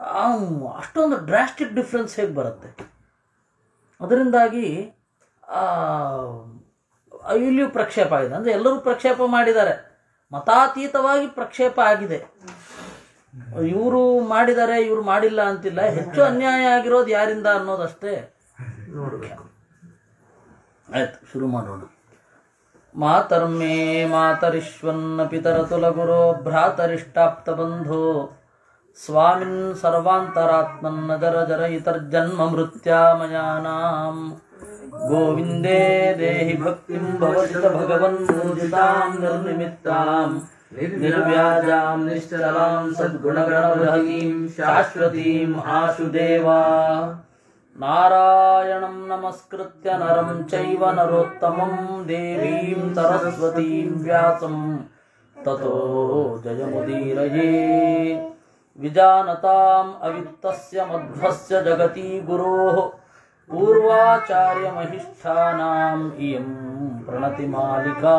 ಆ, ಅಷ್ಟೊಂದು drastic difference ಹೇಗೆ ಬರುತ್ತೆ ಅದರಿಂದಾಗಿ ಆ, ಇಲ್ಲಿಯೂ ಪ್ರಕ್ಷೇಪ ಆಗಿದೆ ಅಂದರೆ ಎಲ್ಲರೂ ಪ್ರಕ್ಷೇಪ ಮಾಡಿದ್ದಾರೆ ಮತಾತೀತವಾಗಿ ಪ್ರಕ್ಷೇಪ ಆಗಿದೆ ಇವರು ಮಾಡಿದ್ದಾರೆ ಇವರು ಮಾಡಿಲ್ಲ ಅಂತಿಲ್ಲ ಹೆಚ್ಚು ಅನ್ಯಾಯ ಆಗಿರೋದು ಯಾರಿಂದ ಅನ್ನೋದಷ್ಟೇ ನೋಡ್ಬೇಕು ಆಯ್ತು ಶುರು ಮಾಡೋಣ ಮಾತರ್ಮೇ ಮಾತರಿಶ್ವನ್ನ ಪಿತರತುಲ ಗುರೋ ಭ್ರಾತರಿಷ್ಟಾಪ್ತ ಬಂಧೋ ಸ್ವಾಮಿನ್ ಸರ್ವಾಂತರಾತ್ಮನ್ನ ಜರ ಜರ ಇತರ್ಜನ್ಮ ಮೃತ್ಯಾಮಯಾನಾಂ ಗೋವಿಂದೇ ದೇಹಿ ಭಕ್ತಿಂ ಭವಸಿತ ಭಗವನ್ ಮೂರ್ಜಿತಾಂ ನಿರ್ನಿಮಿತ್ತಾಂ ನಿರ್ವ್ಯಾಜಾಂ ನಿಶ್ಚಲಾಂ ಸದ್ಗುಣಗಣಬೃಹತೀಂ ಶಾಶ್ವತೀಂ ಆಶುದೇವಾ ನಾರಾಯಣಂ ನಮಸ್ಕೃತ್ಯ ನರಂ ಚೈವ ನರೋತ್ತಮಂ ದೇವೀಂ ಸರಸ್ವತೀಂ ವ್ಯಾಸಂ ತತೋ ಜಯಮುದೀರಯೇ ವಿಜಾನತಾಂ ಅವಿತ್ತಸ್ಯ ಮಧ್ವಸ್ಯ ಜಗತಿ ಗುರೋಃ ಪೂರ್ವಾಚಾರ್ಯಮಹಿಷ್ಠಾನಾಂ ಇಯಂ ಪ್ರಣತಿ ಮಾಲಿಕಾ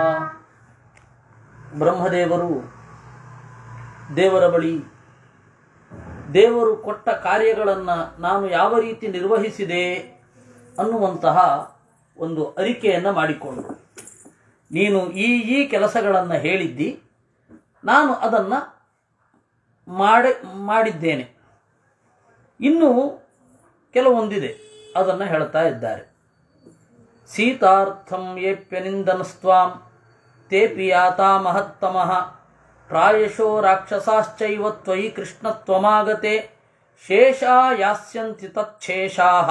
ಬ್ರಹ್ಮದೇವರು ದೇವರ ಬಳಿ ದೇವರು ಕೊಟ್ಟ ಕಾರ್ಯಗಳನ್ನು ನಾನು ಯಾವ ರೀತಿ ನಿರ್ವಹಿಸಿದೆ ಅನ್ನುವಂತಹ ಒಂದು ಅರಿಕೆಯನ್ನು ಮಾಡಿಕೊಂಡರು ನೀನು ಈ ಈ ಕೆಲಸಗಳನ್ನು ಹೇಳಿದ್ದಿ ನಾನು ಅದನ್ನು ಮಾಡಿ ಮಾಡಿದ್ದೇನೆ ಇನ್ನು ಕೆಲವೊಂದಿದೆ ಅದನ್ನು ಹೇಳ್ತಾ ಇದ್ದಾರೆ ಸೀತಾರ್ಥಂ ಯೇಪ್ಯನಿಂದನಸ್ತ್ವಾಂ ತೇಪಿ ಯಾತಾ ಮಹತ್ತಮಃ ಪ್ರಾಯಶೋ ರಾಕ್ಷಸಾಶ್ಚೈವ ತ್ವಯಿ ಕೃಷ್ಣತ್ವಮಾಗತೆ ಶೇಷಾ ಯಾಸ್ಯಂತಿ ತಚ್ಛೇಷಾಃ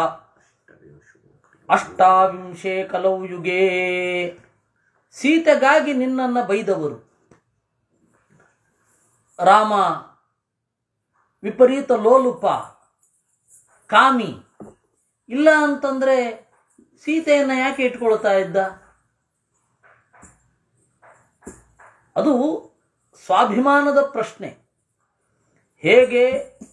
ಅಷ್ಟಾವಿಂಶೇ ಕಲೌ ಯುಗೇ ಸೀತೆಗಾಗಿ ನಿನ್ನನ್ನು ಬೈದವರು ರಾಮ ವಿಪರೀತ ಲೋಲುಪ ಕಾಮಿ ಇಲ್ಲ ಅಂತಂದ್ರೆ ಸೀತೆಯನ್ನು ಯಾಕೆ ಇಟ್ಕೊಳ್ತಾ ಇದ್ದ ಅದು ಸ್ವಾಭಿಮಾನದ ಪ್ರಶ್ನೆ ಹೇಗೆ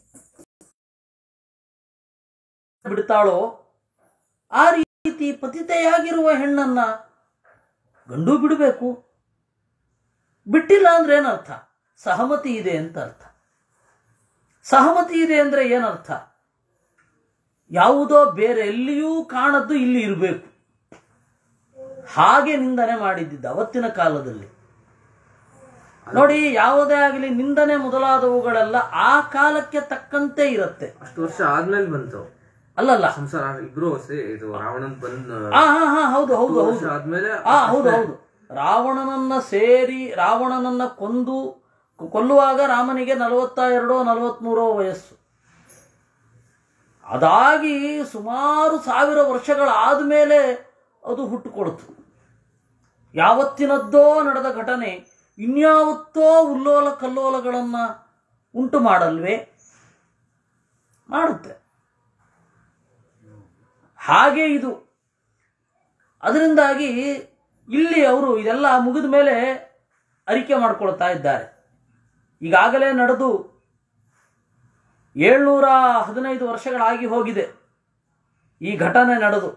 ಬಿಡ್ತಾಳೋ ಆ ರೀತಿ ಪತಿತೆಯಾಗಿರುವ ಹೆಣ್ಣನ್ನ ಗಂಡು ಬಿಡಬೇಕು ಬಿಟ್ಟಿಲ್ಲ ಅಂದ್ರೆ ಏನರ್ಥ ಸಹಮತಿ ಇದೆ ಅಂತ ಅರ್ಥ ಸಹಮತಿ ಇದೆ ಅಂದ್ರೆ ಏನರ್ಥ ಯಾವುದೋ ಬೇರೆ ಎಲ್ಲಿಯೂ ಕಾಣದ್ದು ಇಲ್ಲಿ ಇರಬೇಕು ಹಾಗೆ ನಿಂದನೆ ಮಾಡಿದ್ದಿದ್ದ ಅವತ್ತಿನ ಕಾಲದಲ್ಲಿ ನೋಡಿ ಯಾವುದೇ ಆಗಲಿ ನಿಂದನೆ ಮೊದಲಾದವುಗಳೆಲ್ಲ ಆ ಕಾಲಕ್ಕೆ ತಕ್ಕಂತೆ ಇರುತ್ತೆ ಅಷ್ಟು ವರ್ಷ ಆದ್ಮೇಲೆ ಬಂತು ಅಲ್ಲಲ್ಲ ಸಂಸಾರ ಇಬ್ರು ಸೇ- ಇದು ರಾವಣನ್ ಬಂದ್ ಆ ಹಾ ಹಾ ಹೌದು ಹೌದು ವರ್ಷ ಹೌದು ಆದ್ಮೇಲೆ ಆ ಹೌದು ಹೌದು ರಾವಣನನ್ನ ಸೇರಿ ರಾವಣನನ್ನ ಕೊಂದು ಕೊಲ್ಲುವಾಗ ರಾಮನಿಗೆ ನಲವತ್ತ ಎರಡೋ ನಲವತ್ಮೂರೋ ವಯಸ್ಸು ಅದಾಗಿ ಸುಮಾರು ಸಾವಿರ ವರ್ಷಗಳಾದ ಮೇಲೆ ಅದು ಹುಟ್ಟುಕೊಳ್ತು ಯಾವತ್ತಿನದ್ದೋ ನಡೆದ ಘಟನೆ ಇನ್ಯಾವತ್ತೋ ಉಲ್ಲೋಲ ಕಲ್ಲೋಲಗಳನ್ನ ಉಂಟು ಮಾಡಲ್ವೇ ಮಾಡುತ್ತೆ ಹಾಗೆ ಇದು ಅದರಿಂದಾಗಿ ಇಲ್ಲಿ ಅವರು ಇದೆಲ್ಲ ಮುಗಿದ ಮೇಲೆ ಅರಿಕೆ ಮಾಡ್ಕೊಳ್ತಾ ಇದ್ದಾರೆ ಈಗಾಗಲೇ ನಡೆದು ಏಳ್ನೂರ ಹದಿನೈದು ವರ್ಷಗಳಾಗಿ ಹೋಗಿದೆ ಈ ಘಟನೆ ನಡೆದು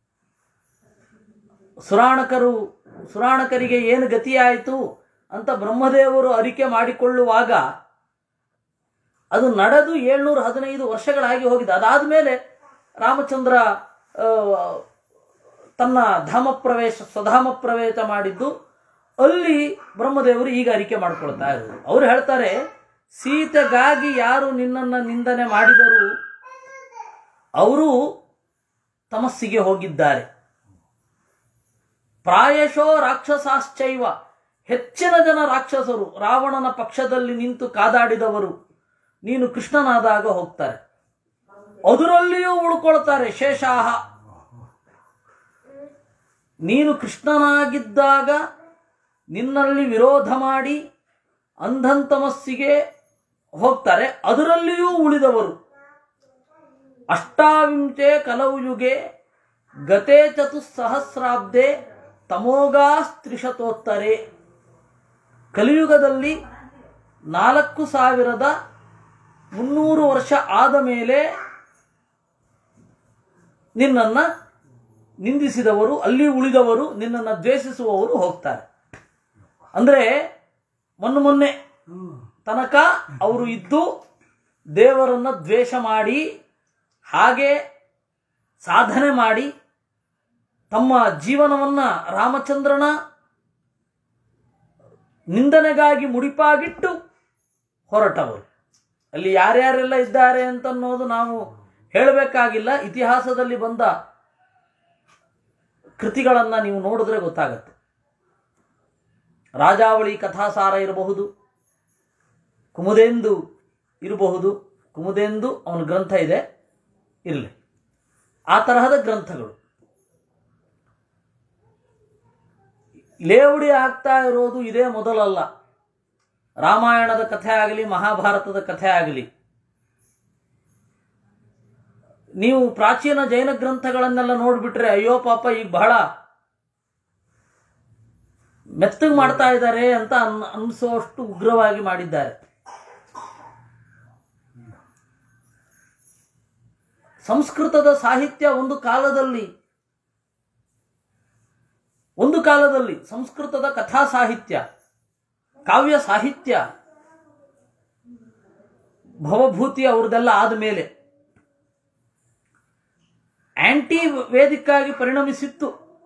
ಸುರಾಣಕರು ಸುರಾಣಕರಿಗೆ ಏನು ಗತಿಯಾಯಿತು ಅಂತ ಬ್ರಹ್ಮದೇವರು ಅರಿಕೆ ಮಾಡಿಕೊಳ್ಳುವಾಗ ಅದು ನಡೆದು ಏಳ್ನೂರ ಹದಿನೈದು ವರ್ಷಗಳಾಗಿ ಹೋಗಿದೆ ಅದಾದ ಮೇಲೆ ರಾಮಚಂದ್ರ ಆ, ತನ್ನ ಧಾಮ ಪ್ರವೇಶ ಸ್ವಧಾಮ ಪ್ರವೇಶ ಮಾಡಿದ್ದು ಅಲ್ಲಿ ಬ್ರಹ್ಮದೇವರು ಈಗ ಅರಿಕೆ ಮಾಡ್ಕೊಳ್ತಾ ಇರೋದು ಅವ್ರು ಹೇಳ್ತಾರೆ ಸೀತೆಗಾಗಿ ಯಾರು ನಿನ್ನನ್ನು ನಿಂದನೆ ಮಾಡಿದರು ಅವರು ತಮಸ್ಸಿಗೆ ಹೋಗಿದ್ದಾರೆ ಪ್ರಾಯಶೋ ರಾಕ್ಷಸಾಶ್ಚೈವ ಹೆಚ್ಚಿನ ಜನ ರಾಕ್ಷಸರು ರಾವಣನ ಪಕ್ಷದಲ್ಲಿ ನಿಂತು ಕಾದಾಡಿದವರು ನೀನು ಕೃಷ್ಣನಾದಾಗ ಹೋಗ್ತಾರೆ ಅದರಲ್ಲಿಯೂ ಉಳ್ಕೊಳ್ತಾರೆ ಶೇಷಾಹ ನೀನು ಕೃಷ್ಣನಾಗಿದ್ದಾಗ ನಿನ್ನಲ್ಲಿ ವಿರೋಧ ಮಾಡಿ ಅಂಧಂತಮಸ್ಸಿಗೆ ಹೋಗ್ತಾರೆ ಅದರಲ್ಲಿಯೂ ಉಳಿದವರು ಅಷ್ಟಾವಿಂಶೆ ಕಲವು ಯುಗೆ ಗತೆ ಚತುಸ್ಸಹಸ್ರಾಬ್ದೆ ತಮೋಗಾಸ್ತ್ರಿಶತೋತ್ತರೆ ಕಲಿಯುಗದಲ್ಲಿ ನಾಲ್ಕು ಸಾವಿರದ ಮುನ್ನೂರು ವರ್ಷ ಆದ ಮೇಲೆ ನಿನ್ನನ್ನ ನಿಂದಿಸಿದವರು ಅಲ್ಲಿ ಉಳಿದವರು ನಿನ್ನನ್ನು ದ್ವೇಷಿಸುವವರು ಹೋಗ್ತಾರೆ ಅಂದ್ರೆ ಮೊನ್ನೆ ಮೊನ್ನೆ ತನಕ ಅವರು ಇದ್ದು ದೇವರನ್ನ ದ್ವೇಷ ಮಾಡಿ ಹಾಗೆ ಸಾಧನೆ ಮಾಡಿ ತಮ್ಮ ಜೀವನವನ್ನ ರಾಮಚಂದ್ರನ ನಿಂದನೆಗಾಗಿ ಮುಡಿಪಾಗಿಟ್ಟು ಹೊರಟವರು ಅಲ್ಲಿ ಯಾರ್ಯಾರೆಲ್ಲ ಇದ್ದಾರೆ ಅಂತನ್ನೋದು ನಾವು ಹೇಳಬೇಕಾಗಿಲ್ಲ ಇತಿಹಾಸದಲ್ಲಿ ಬಂದ ಕೃತಿಗಳನ್ನು ನೀವು ನೋಡಿದ್ರೆ ಗೊತ್ತಾಗತ್ತೆ ರಾಜಾವಳಿ ಕಥಾಸಾರ ಇರಬಹುದು ಕುಮುದೆಂದು ಇರಬಹುದು ಕುಮುದೆಂದು ಅವನ ಗ್ರಂಥ ಇದೆ ಇರಲಿ ಆ ತರಹದ ಗ್ರಂಥಗಳು ಲೇವಡಿ ಆಗ್ತಾ ಇರೋದು ಇದೇ ಮೊದಲಲ್ಲ ರಾಮಾಯಣದ ಕಥೆ ಆಗಲಿ ಮಹಾಭಾರತದ ಕಥೆ ಆಗಲಿ ನೀವು ಪ್ರಾಚೀನ ಜೈನ ಗ್ರಂಥಗಳನ್ನೆಲ್ಲ ನೋಡ್ಬಿಟ್ರೆ ಅಯ್ಯೋ ಪಾಪ ಈಗ ಬಹಳ ಮೆತ್ತಗೆ ಮಾಡ್ತಾ ಇದ್ದಾರೆ ಅಂತ ಅನ್ ಅನ್ಸೋಷ್ಟು ಉಗ್ರವಾಗಿ ಮಾಡಿದ್ದಾರೆ ಸಂಸ್ಕೃತದ ಸಾಹಿತ್ಯ ಒಂದು ಕಾಲದಲ್ಲಿ ಒಂದು ಕಾಲದಲ್ಲಿ ಸಂಸ್ಕೃತದ ಕಥಾ ಸಾಹಿತ್ಯ ಕಾವ್ಯ ಸಾಹಿತ್ಯ ಭವಭೂತಿ ಅವ್ರದ್ದೆಲ್ಲ ಆದಮೇಲೆ ಆಂಟಿ ವೇದಿಕ್ಕಾಗಿ ಪರಿಣಮಿಸಿತ್ತು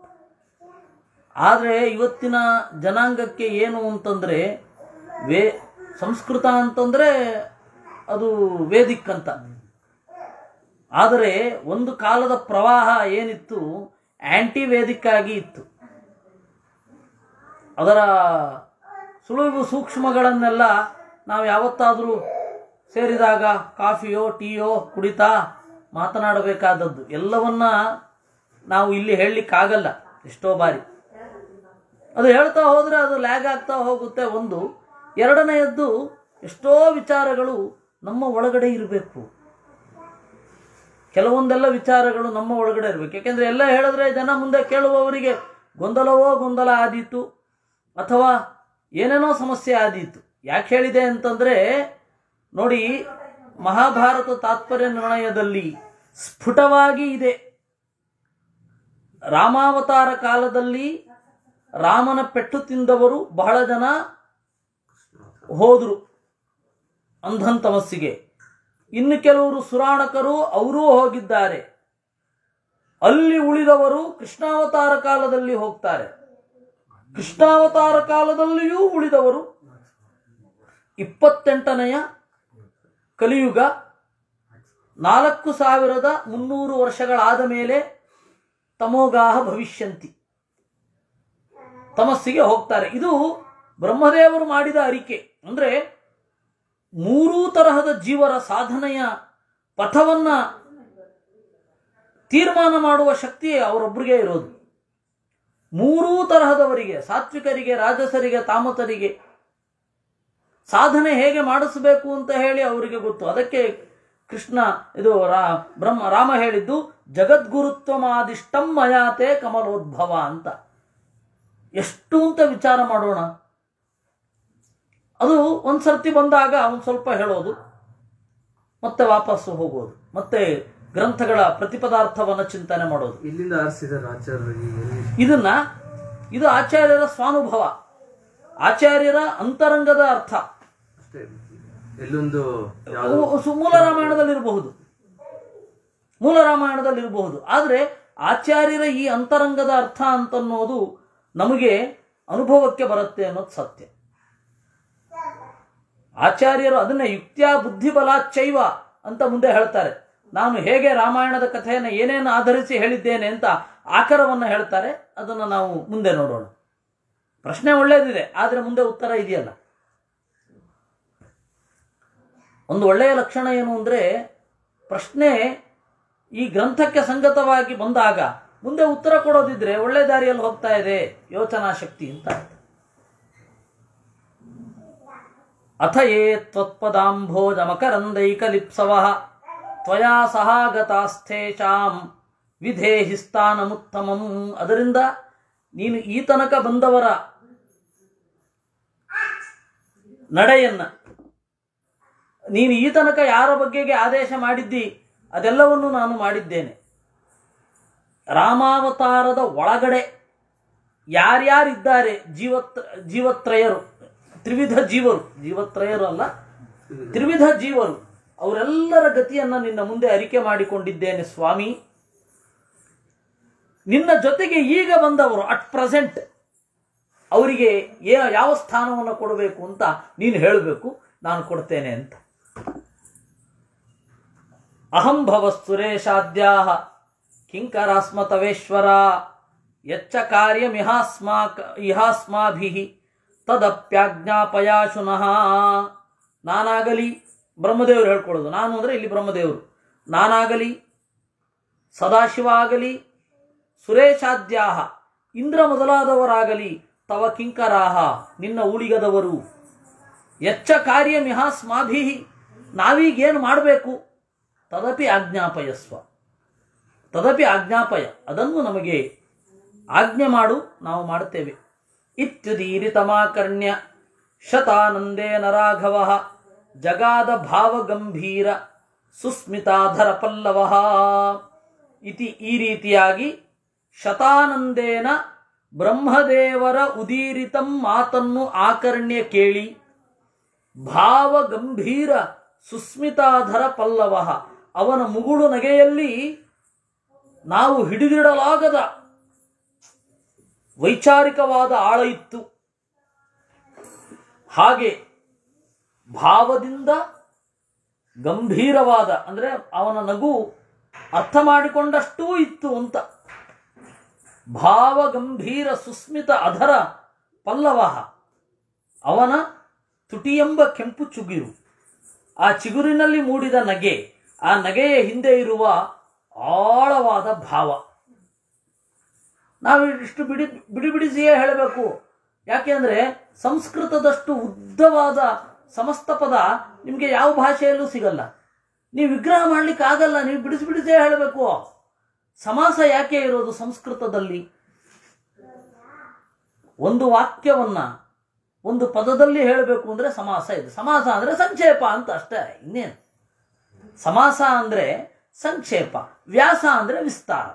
ಆದರೆ ಇವತ್ತಿನ ಜನಾಂಗಕ್ಕೆ ಏನು ಅಂತಂದ್ರೆ ವೇ ಸಂಸ್ಕೃತ ಅಂತಂದ್ರೆ ಅದು ವೇದಿಕ್ ಅಂತ ಆದರೆ ಒಂದು ಕಾಲದ ಪ್ರವಾಹ ಏನಿತ್ತು ಆಂಟಿ ವೇದಿಕ್ ಆಗಿ ಇತ್ತು ಅದರ ಸುಳುವು ಸೂಕ್ಷ್ಮಗಳನ್ನೆಲ್ಲ ನಾವು ಯಾವತ್ತಾದರೂ ಸೇರಿದಾಗ ಕಾಫಿಯೋ ಟೀಯೋ ಕುಡಿತಾ ಮಾತನಾಡಬೇಕಾದದ್ದು ಎಲ್ಲವನ್ನ ನಾವು ಇಲ್ಲಿ ಹೇಳಲಿಕ್ಕಾಗಲ್ಲ ಎಷ್ಟೋ ಬಾರಿ ಅದು ಹೇಳ್ತಾ ಹೋದರೆ ಅದು ಲ್ಯಾಗ್ ಆಗ್ತಾ ಹೋಗುತ್ತೆ ಒಂದು ಎರಡನೆಯದ್ದು ಎಷ್ಟೋ ವಿಚಾರಗಳು ನಮ್ಮ ಒಳಗಡೆ ಇರಬೇಕು ಕೆಲವೊಂದೆಲ್ಲ ವಿಚಾರಗಳು ನಮ್ಮ ಒಳಗಡೆ ಇರಬೇಕು ಯಾಕೆಂದ್ರೆ ಎಲ್ಲ ಹೇಳಿದ್ರೆ ಜನ ಮುಂದೆ ಕೇಳುವವರಿಗೆ ಗೊಂದಲವೋ ಗೊಂದಲ ಆದೀತು ಅಥವಾ ಏನೇನೋ ಸಮಸ್ಯೆ ಆದೀತು ಯಾಕೆ ಹೇಳಿದೆ ಅಂತಂದ್ರೆ ನೋಡಿ ಮಹಾಭಾರತ ತಾತ್ಪರ್ಯ ನಿರ್ಣಯದಲ್ಲಿ ಸ್ಫುಟವಾಗಿ ಇದೆ ರಾಮಾವತಾರ ಕಾಲದಲ್ಲಿ ರಾಮನ ಪೆಟ್ಟು ತಿಂದವರು ಬಹಳ ಜನ ಹೋದರು ಅಂಧನ್ ತಮಸ್ಸಿಗೆ ಇನ್ನು ಕೆಲವರು ಸುರಾಣಕರು ಅವರೂ ಹೋಗಿದ್ದಾರೆ ಅಲ್ಲಿ ಉಳಿದವರು ಕೃಷ್ಣಾವತಾರ ಕಾಲದಲ್ಲಿ ಹೋಗ್ತಾರೆ ಕೃಷ್ಣಾವತಾರ ಕಾಲದಲ್ಲಿಯೂ ಉಳಿದವರು ಇಪ್ಪತ್ತೆಂಟನೆಯ ಕಲಿಯುಗ ನಾಲ್ಕು ಸಾವಿರದ ಮುನ್ನೂರು ವರ್ಷಗಳಾದ ಮೇಲೆ ತಮೋಗಾಹ ಭವಿಷ್ಯಂತಿ ತಮಸ್ಸಿಗೆ ಹೋಗ್ತಾರೆ ಇದು ಬ್ರಹ್ಮದೇವರು ಮಾಡಿದ ಅರಿಕೆ ಅಂದ್ರೆ ಮೂರೂ ತರಹದ ಜೀವರ ಸಾಧನೆಯ ಪಥವನ್ನ ತೀರ್ಮಾನ ಮಾಡುವ ಶಕ್ತಿ ಅವರೊಬ್ಬರಿಗೆ ಇರೋದು ಮೂರೂ ತರಹದವರಿಗೆ ಸಾತ್ವಿಕರಿಗೆ ರಾಜಸರಿಗೆ ತಾಮಸರಿಗೆ ಸಾಧನೆ ಹೇಗೆ ಮಾಡಿಸಬೇಕು ಅಂತ ಹೇಳಿ ಅವರಿಗೆ ಗೊತ್ತು ಅದಕ್ಕೆ ಕೃಷ್ಣ ಇದು ರಾ ಬ್ರಹ್ಮ ರಾಮ ಹೇಳಿದ್ದು ಜಗದ್ಗುರುತ್ವಮಾದಿಷ್ಟಂ ಮಯಾತೆ ಕಮಲೋದ್ಭವ ಅಂತ ಎಷ್ಟು ಅಂತ ವಿಚಾರ ಮಾಡೋಣ ಅದು ಒಂದು ಸರ್ತಿ ಬಂದಾಗ ಒಂದು ಸ್ವಲ್ಪ ಹೇಳೋದು ಮತ್ತೆ ವಾಪಸ್ಸು ಹೋಗೋದು ಮತ್ತೆ ಗ್ರಂಥಗಳ ಪ್ರತಿಪದಾರ್ಥವನ್ನು ಚಿಂತನೆ ಮಾಡೋದು ಇಲ್ಲಿಂದ ಆರಿಸಿದಾರೆ ಆಚಾರ್ಯರಿಗೆ ಎಲ್ಲಿ ಇದನ್ನ ಇದು ಆಚಾರ್ಯರ ಸ್ವಾನುಭವ ಆಚಾರ್ಯರ ಅಂತರಂಗದ ಅರ್ಥ ಅಷ್ಟೇ ಎಲ್ಲೊಂದು ಯಾವ್ದೋ ಅವು ಸು- ಮೂಲ ರಾಮಾಯಣದಲ್ಲಿ ಇರಬಹುದು ಮೂಲ ರಾಮಾಯಣದಲ್ಲಿ ಇರಬಹುದು ಆದರೆ ಆಚಾರ್ಯರ ಈ ಅಂತರಂಗದ ಅರ್ಥ ಅಂತನ್ನೋದು ನಮಗೆ ಅನುಭವಕ್ಕೆ ಬರುತ್ತೆ ಅನ್ನೋದು ಸತ್ಯ ಆಚಾರ್ಯರು ಅದನ್ನೇ ಯುಕ್ತ್ಯಾ ಬುದ್ಧಿಬಲಾಚ್ಚೈವ ಅಂತ ಮುಂದೆ ಹೇಳ್ತಾರೆ ನಾನು ಹೇಗೆ ರಾಮಾಯಣದ ಕಥೆಯನ್ನು ಏನೇನು ಆಧರಿಸಿ ಹೇಳಿದ್ದೇನೆ ಅಂತ ಆಕರವನ್ನು ಹೇಳ್ತಾರೆ ಅದನ್ನು ನಾವು ಮುಂದೆ ನೋಡೋಣ ಪ್ರಶ್ನೆ ಒಳ್ಳೇದಿದೆ ಆದರೆ ಮುಂದೆ ಉತ್ತರ ಇದೆಯಲ್ಲ ಒಂದು ಒಳ್ಳೆಯ ಲಕ್ಷಣ ಏನು ಅಂದರೆ ಪ್ರಶ್ನೆ ಈ ಗ್ರಂಥಕ್ಕೆ ಸಂಗತವಾಗಿ ಬಂದಾಗ ಮುಂದೆ ಉತ್ತರ ಕೊಡೋದಿದ್ರೆ ಒಳ್ಳೆ ದಾರಿಯಲ್ಲಿ ಹೋಗ್ತಾ ಇದೆ ಯೋಚನಾ ಶಕ್ತಿ ಅಂತ ಅರ್ಥ. ಅಥ ಯೇ ತ್ವತ್ಪದಾಂಭೋಜ ಮಕರಂದೈಕಲಿಪ್ಸವ ತ್ವಯಾ ಸಹಾಗತಾಸ್ಥೇಷಾಂ ವಿಧೇಹಿ ಸ್ಥಾನಮುತ್ತಮಂ ಅದರಿಂದ ನೀನು ಈ ತನಕ ಬಂದವರ ನಡೆಯನ್ನ ನೀನು ಈ ತನಕ ಯಾರ ಬಗ್ಗೆಗೆ ಆದೇಶ ಮಾಡಿದ್ದಿ ಅದೆಲ್ಲವನ್ನು ನಾನು ಮಾಡಿದ್ದೇನೆ ರಾಮಾವತಾರದ ಒಳಗಡೆ ಯಾರ್ಯಾರಿದ್ದಾರೆ ಜೀವತ್ ಜೀವತ್ರಯರು ತ್ರಿವಿಧ ಜೀವರು ಜೀವತ್ರಯರು ಅಲ್ಲ ತ್ರಿವಿಧ ಜೀವರು ಅವರೆಲ್ಲರ ಗತಿಯನ್ನ ನಿನ್ನ ಮುಂದೆ ಅರಿಕೆ ಮಾಡಿಕೊಂಡಿದ್ದೇನೆ ಸ್ವಾಮಿ ನಿನ್ನ ಜೊತೆಗೆ ಈಗ ಬಂದವರು ಅಟ್ ಪ್ರೆಸೆಂಟ್ ಅವರಿಗೆ ಏ- ಯಾವ ಸ್ಥಾನವನ್ನು ಕೊಡಬೇಕು ಅಂತ ನೀನು ಹೇಳಬೇಕು ನಾನು ಕೊಡ್ತೇನೆ ಅಂತ ಅಹಂ ಭವ ಸುರೇಶಾದ್ಯಾ ಕಿಂಕರಾಸ್ಮತವೇಶ್ವರ ಯಚ್ಚ ಕಾರ್ಯಮಿಹಾಸ್ಮಾಕ ಇಹಾಸ್ಮಾಭಿ ತದಪ್ಯಾಜ್ಞಾಪಯಾಶುನಃ ನಾನಾಗಲಿ ಬ್ರಹ್ಮದೇವರು ಹೇಳ್ಕೊಳ್ಳೋದು ನಾನು ಅಂದರೆ ಇಲ್ಲಿ ಬ್ರಹ್ಮದೇವರು ನಾನಾಗಲಿ ಸದಾಶಿವ ಆಗಲಿ ಸುರೇಶಾದ್ಯಾಹ ಇಂದ್ರ ಮೊದಲಾದವರಾಗಲಿ ತವ ಕಿಂಕರಾಹ ನಿನ್ನ ಉಳಿಗದವರು ಎಚ್ಚ ಕಾರ್ಯಮಿಹಾಸ್ಮಾಭಿ ನಾವೀಗೇನು ಮಾಡಬೇಕು ತದಪಿ ಆಜ್ಞಾಪಯಸ್ವ ತದಪಿ ಆಜ್ಞಾಪಯ ಅದನ್ನು ನಮಗೆ ಆಜ್ಞೆ ಮಾಡು ನಾವು ಮಾಡುತ್ತೇವೆ ಇತ್ಯುದೀರಿತಮಾಕರ್ಣ್ಯ ಶತಾನಂದೇನ ರಾಘವ ಜಗಾದ ಭಾವಗಂಭೀರ ಸುಸ್ಮಿತಾಧರ ಪಲ್ಲವ ಇತಿ ಈ ರೀತಿಯಾಗಿ ಶತಾನಂದೇನ ಬ್ರಹ್ಮದೇವರ ಉದೀರಿತಂ ಮಾತನ್ನು ಆಕರ್ಣ್ಯ ಕೇಳಿ ಭಾವಗಂಭೀರ ಸುಸ್ಮಿತಾಧರ ಪಲ್ಲವ ಅವನ ಮುಗುಳು ನಗೆಯಲ್ಲಿ ನಾವು ಹಿಡಿದಿಡಲಾಗದ ವೈಚಾರಿಕವಾದ ಆಳ ಇತ್ತು ಹಾಗೆ ಭಾವದಿಂದ ಗಂಭೀರವಾದ ಅಂದ್ರೆ ಅವನ ನಗು ಅರ್ಥ ಮಾಡಿಕೊಂಡಷ್ಟೂ ಇತ್ತು ಅಂತ ಭಾವಗಂಭೀರ ಸುಸ್ಮಿತ ಅಧರ ಪಲ್ಲವ ಅವನ ತುಟಿಯೆಂಬ ಕೆಂಪು ಚುಗಿರು ಆ ಚಿಗುರಿನಲ್ಲಿ ಮೂಡಿದ ನಗೆ ಆ ನಗೆಯ ಹಿಂದೆ ಇರುವ ಆಳವಾದ ಭಾವ ನಾವು ಇಷ್ಟು ಬಿಡಿ ಬಿಡಿ ಬಿಡಿಸಿಯೇ ಹೇಳಬೇಕು ಯಾಕೆಂದ್ರೆ ಸಂಸ್ಕೃತದಷ್ಟು ಉದ್ದವಾದ ಸಮಸ್ತ ಪದ ನಿಮಗೆ ಯಾವ ಭಾಷೆಯಲ್ಲೂ ಸಿಗಲ್ಲ ನೀವು ವಿಗ್ರಹ ಮಾಡ್ಲಿಕ್ಕೆ ಆಗಲ್ಲ ನೀವು ಬಿಡಿಸಿ ಬಿಡಿಸೇ ಹೇಳಬೇಕು ಸಮಾಸ ಯಾಕೆ ಇರೋದು ಸಂಸ್ಕೃತದಲ್ಲಿ ಒಂದು ವಾಕ್ಯವನ್ನ ಒಂದು ಪದದಲ್ಲಿ ಹೇಳಬೇಕು ಅಂದ್ರೆ ಸಮಾಸ ಇದೆ ಸಮಾಸ ಅಂದ್ರೆ ಸಂಕ್ಷೇಪ ಅಂತ ಅಷ್ಟೇ ಇನ್ನೇನು ಸಮಾಸ ಅಂದ್ರೆ ಸಂಕ್ಷೇಪ ವ್ಯಾಸ ಅಂದ್ರೆ ವಿಸ್ತಾರ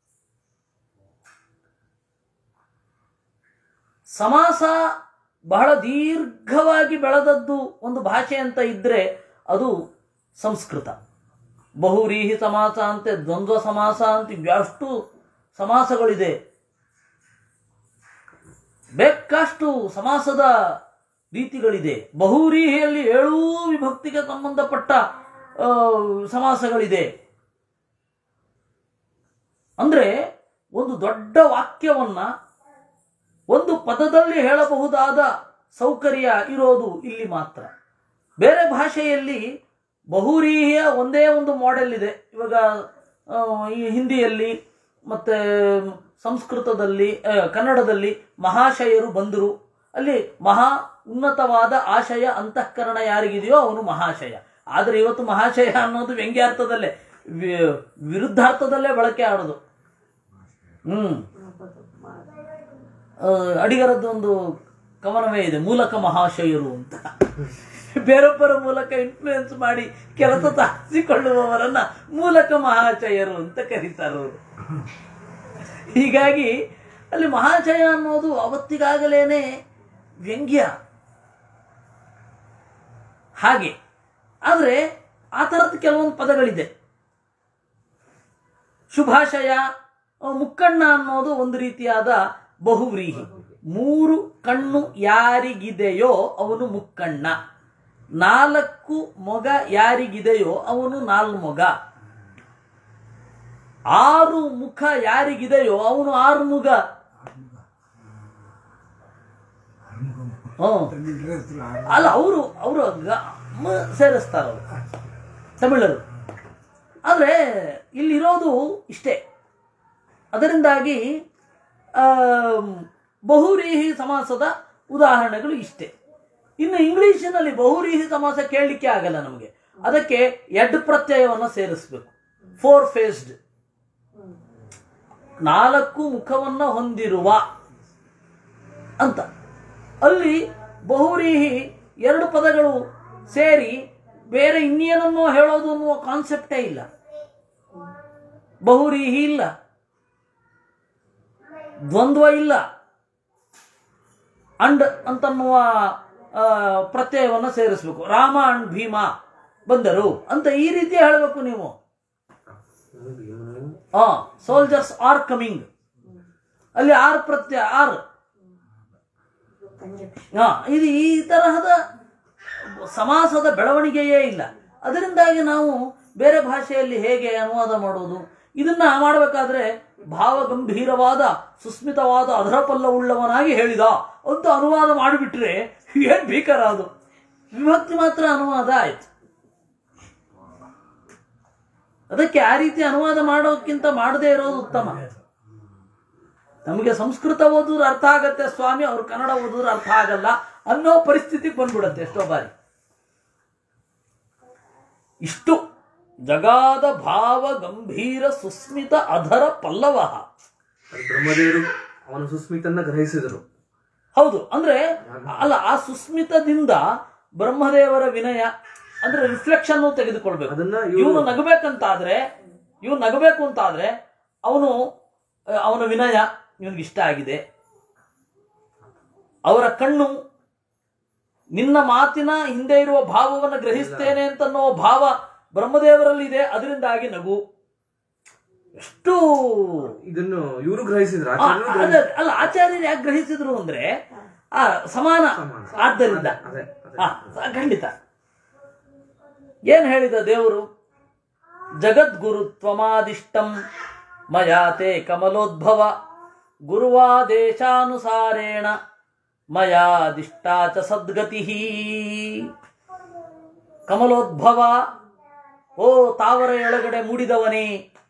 ಸಮಾಸ ಬಹಳ ದೀರ್ಘವಾಗಿ ಬೆಳೆದದ್ದು ಒಂದು ಭಾಷೆ ಅಂತ ಇದ್ರೆ ಅದು ಸಂಸ್ಕೃತ ಬಹುರೀಹಿ ಸಮಾಸ ಅಂತೆ ದ್ವಂದ್ವ ಸಮಾಸ ಅಂತ ಎಷ್ಟು ಸಮಾಸಗಳಿದೆ ಬೇಕಷ್ಟು ಸಮಾಸದ ರೀತಿಗಳಿದೆ ಬಹುರೀಹಿಯಲ್ಲಿ ಏಳೂ ವಿಭಕ್ತಿಗೆ ಸಂಬಂಧಪಟ್ಟ ಆ, ಸಮಾಸಗಳಿದೆ ಅಂದ್ರೆ ಒಂದು ದೊಡ್ಡ ವಾಕ್ಯವನ್ನ ಒಂದು ಪದದಲ್ಲಿ ಹೇಳಬಹುದಾದ ಸೌಕರ್ಯ ಇರೋದು ಇಲ್ಲಿ ಮಾತ್ರ ಬೇರೆ ಭಾಷೆಯಲ್ಲಿ ಬಹುರೀಹಿಯ ಒಂದೇ ಒಂದು ಮಾಡೆಲ್ ಇದೆ ಇವಾಗ ಆ, ಈ ಹಿಂದಿಯಲ್ಲಿ ಮತ್ತೆ ಸಂಸ್ಕೃತದಲ್ಲಿ ಆ, ಕನ್ನಡದಲ್ಲಿ ಮಹಾಶಯರು ಬಂದರು ಅಲ್ಲಿ ಮಹಾ ಉನ್ನತವಾದ ಆಶಯ ಅಂತಃಕರಣ ಯಾರಿಗಿದೆಯೋ ಅವನು ಮಹಾಶಯ ಆದರೆ ಇವತ್ತು ಮಹಾಶಯ ಅನ್ನೋದು ವ್ಯಂಗ್ಯಾರ್ಥದಲ್ಲೇ ವಿ- ವಿರುದ್ಧಾರ್ಥದಲ್ಲೇ ಬಳಕೆ ಆಡೋದು ಹ್ಮ್ ಆ, ಅಡಿಗರದ್ದು ಒಂದು ಕವನವೇ ಇದೆ ಮೂಲಕ ಮಹಾಶಯರು ಅಂತ ಬೇರೊಬ್ಬರ ಮೂಲಕ ಇನ್ಫ್ಲೂಯೆನ್ಸ್ ಮಾಡಿ ಕೆಲಸ ಸಾಧಿಸಿಕೊಳ್ಳುವವರನ್ನ ಮೂಲಕ ಮಹಾಶಯರು ಅಂತ ಕರೀತಾರೆ ಅವರು ಹೀಗಾಗಿ ಅಲ್ಲಿ ಮಹಾಶಯ ಅನ್ನೋದು ಅವತ್ತಿಗಾಗಲೇನೆ ವ್ಯಂಗ್ಯ ಹಾಗೆ ಆದರೆ ಆ ಥರದ್ದು ಕೆಲವೊಂದು ಪದಗಳಿದೆ ಶುಭಾಶಯ ಆ, ಮುಕ್ಕಣ್ಣ ಅನ್ನೋದು ಒಂದು ರೀತಿಯಾದ ಬಹುವ್ರೀಹಿ ಮೂರು ಕಣ್ಣು ಯಾರಿಗಿದೆಯೋ ಅವನು ಮುಕ್ಕಣ್ಣ ನಾಲ್ಕು ಮೊಗ ಯಾರಿಗಿದೆಯೋ ಅವನು ನಾಲ್ಮೊಗ ಆರು ಮುಖ ಯಾರಿಗಿದೆಯೋ ಅವನು ಆರು ಮುಗ ಹ್ಮ್ ಅಲ್ಲ ಅವರು ಅವರು ಸೇರಿಸ್ತಾರೆ ಅವರು ತಮಿಳರು ಆದರೆ ಇಲ್ಲಿರೋದು ಇಷ್ಟೇ ಅದರಿಂದಾಗಿ ಆಮ್, ಬಹುರೀಹಿ ಸಮಾಸದ ಉದಾಹರಣೆಗಳು ಇಷ್ಟೇ ಇನ್ನು ಇಂಗ್ಲಿಷಿನಲ್ಲಿ ಬಹುರೀಹಿ ಸಮಾಸ ಕೇಳಲಿಕ್ಕೆ ಆಗಲ್ಲ ನಮಗೆ ಅದಕ್ಕೆ ಎಡ್ ಪ್ರತ್ಯಯವನ್ನು ಸೇರಿಸಬೇಕು ಫೋರ್ ಫೇಸ್ಡ್ ನಾಲ್ಕು ಮುಖವನ್ನು ಹೊಂದಿರುವ ಅಂತ ಅಲ್ಲಿ ಬಹುರೀಹಿ ಎರಡು ಪದಗಳು ಸೇರಿ ಬೇರೆ ಇನ್ನೇನನ್ನೋ ಹೇಳೋದು ಅನ್ನುವ ಕಾನ್ಸೆಪ್ಟೇ ಇಲ್ಲ ಬಹುರೀಹಿ ಇಲ್ಲ ದ್ವಂದ್ವ ಇಲ್ಲ ಅಂಡ್ ಅಂತನ್ನುವ ಆ, ಪ್ರತ್ಯಯವನ್ನು ಸೇರಿಸಬೇಕು ರಾಮ ಅಂಡ್ ಭೀಮ ಬಂದರು ಅಂತ ಈ ರೀತಿ ಹೇಳಬೇಕು ನೀವು ನಮ್ಗೆ ಇವನು ಆ ಸೋಲ್ಜರ್ಸ್ ಆರ್ ಕಮಿಂಗ್ ಅಲ್ಲಿ ಆರ್ ಪ್ರತ್ಯಯ ಆರ್ ಹಾ ಇದು ಈ ತರಹದ ಸಮಾಸದ ಬೆಳವಣಿಗೆಯೇ ಇಲ್ಲ ಅದರಿಂದಾಗಿ ನಾವು ಬೇರೆ ಭಾಷೆಯಲ್ಲಿ ಹೇಗೆ ಅನುವಾದ ಮಾಡೋದು ಇದನ್ನ ಮಾಡಬೇಕಾದ್ರೆ ಭಾವಗಂಭೀರವಾದ ಸುಸ್ಮಿತವಾದ ಅಧರಪಲ್ಲವುಳ್ಳವನಾಗಿ ಹೇಳಿದ ಅಂತ ಅನುವಾದ ಮಾಡಿಬಿಟ್ರೆ ಏನ್ ಭೀಕರ ಅದು ವಿಭಕ್ತಿ ಮಾತ್ರ ಅನುವಾದ ಆಯ್ತು ಅದಕ್ಕೆ ಆ ರೀತಿ ಅನುವಾದ ಮಾಡೋಕ್ಕಿಂತ ಮಾಡದೇ ಇರೋದು ಉತ್ತಮ ನಮಗೆ ಸಂಸ್ಕೃತ ಓದಿದ್ರೆ ಅರ್ಥ ಆಗತ್ತೆ ಸ್ವಾಮಿ ಅವ್ರು ಕನ್ನಡ ಓದಿದ್ರೆ ಅರ್ಥ ಆಗಲ್ಲ ಅನ್ನೋ ಪರಿಸ್ಥಿತಿಗೆ ಬಂದ್ಬಿಡತ್ತೆ ಎಷ್ಟೋ ಬಾರಿ ಇಷ್ಟು ಜಗಾದ ಭಾವ ಗಂಭೀರ ಸುಸ್ಮಿತ ಅಧರ ಪಲ್ಲವ ಅದು ಬ್ರಹ್ಮದೇವರು ಅವನ ಸುಸ್ಮಿತನ್ನ ಗ್ರಹಿಸಿದರು ಹೌದು ಅಂದ್ರೆ ಅಲ್ಲ ಆ ಸುಸ್ಮಿತದಿಂದ ಬ್ರಹ್ಮದೇವರ ವಿನಯ ಅಂದ್ರೆ ರಿಫ್ಲೆಕ್ಷನ್ ತೆಗೆದುಕೊಳ್ಬೇಕು ಅದನ್ನ ಇವನು ಇವರು ನಗಬೇಕಂತಾದ್ರೆ ಇವನು ನಗಬೇಕು ಅಂತಾದ್ರೆ ಅವನು ಅಹ್, ಅವನ ವಿನಯ ಇವನಿಗೆ ಇಷ್ಟ ಆಗಿದೆ ಅವರ ಕಣ್ಣು ನಿನ್ನ ಮಾತಿನ ಹಿಂದೆ ಇರುವ ಭಾವವನ್ನು ಗ್ರಹಿಸ್ತೇನೆ ಅಂತನ್ನೋ ಭಾವ ಬ್ರಹ್ಮದೇವರಲ್ಲಿ ಇದೆ ಅದರಿಂದಾಗಿ ನಗು ಎಷ್ಟು ಇದನ್ನು ಇವರು ಗ್ರಹಿಸಿದ್ರು ಆ, ಆಚಾರ್ಯರು ಅದೇ, ಗ್ರಹಿಸಿದ್ರು. ಅಲ್ಲ ಆಚಾರ್ಯರು ಯಾಕೆ ಗ್ರಹಿಸಿದ್ರು ಅಂದ್ರೆ ಆ ಸಮಾನ ಸಮಾನ. ಆದ್ದರಿಂದ ಅದೇ ಅದೇ ಆ, ಸ- ಖಂಡಿತ ಏನ್ ಹೇಳಿದ ದೇವರು ಜಗದ್ಗುರುತ್ವಮಾದಿಷ್ಟಂ ಮಯಾತೆ ಕಮಲೋದ್ಭವ ಗುರುವಾದೇಶಾನುಸಾರೇಣ ಮಯಾದಿಷ್ಟಾ ಚ ಸದ್ಗತಿ ಕಮಲೋದ್ಭವ ಓ ತಾವರ ಎಳಗಡೆ ಮೂಡಿದವನೇ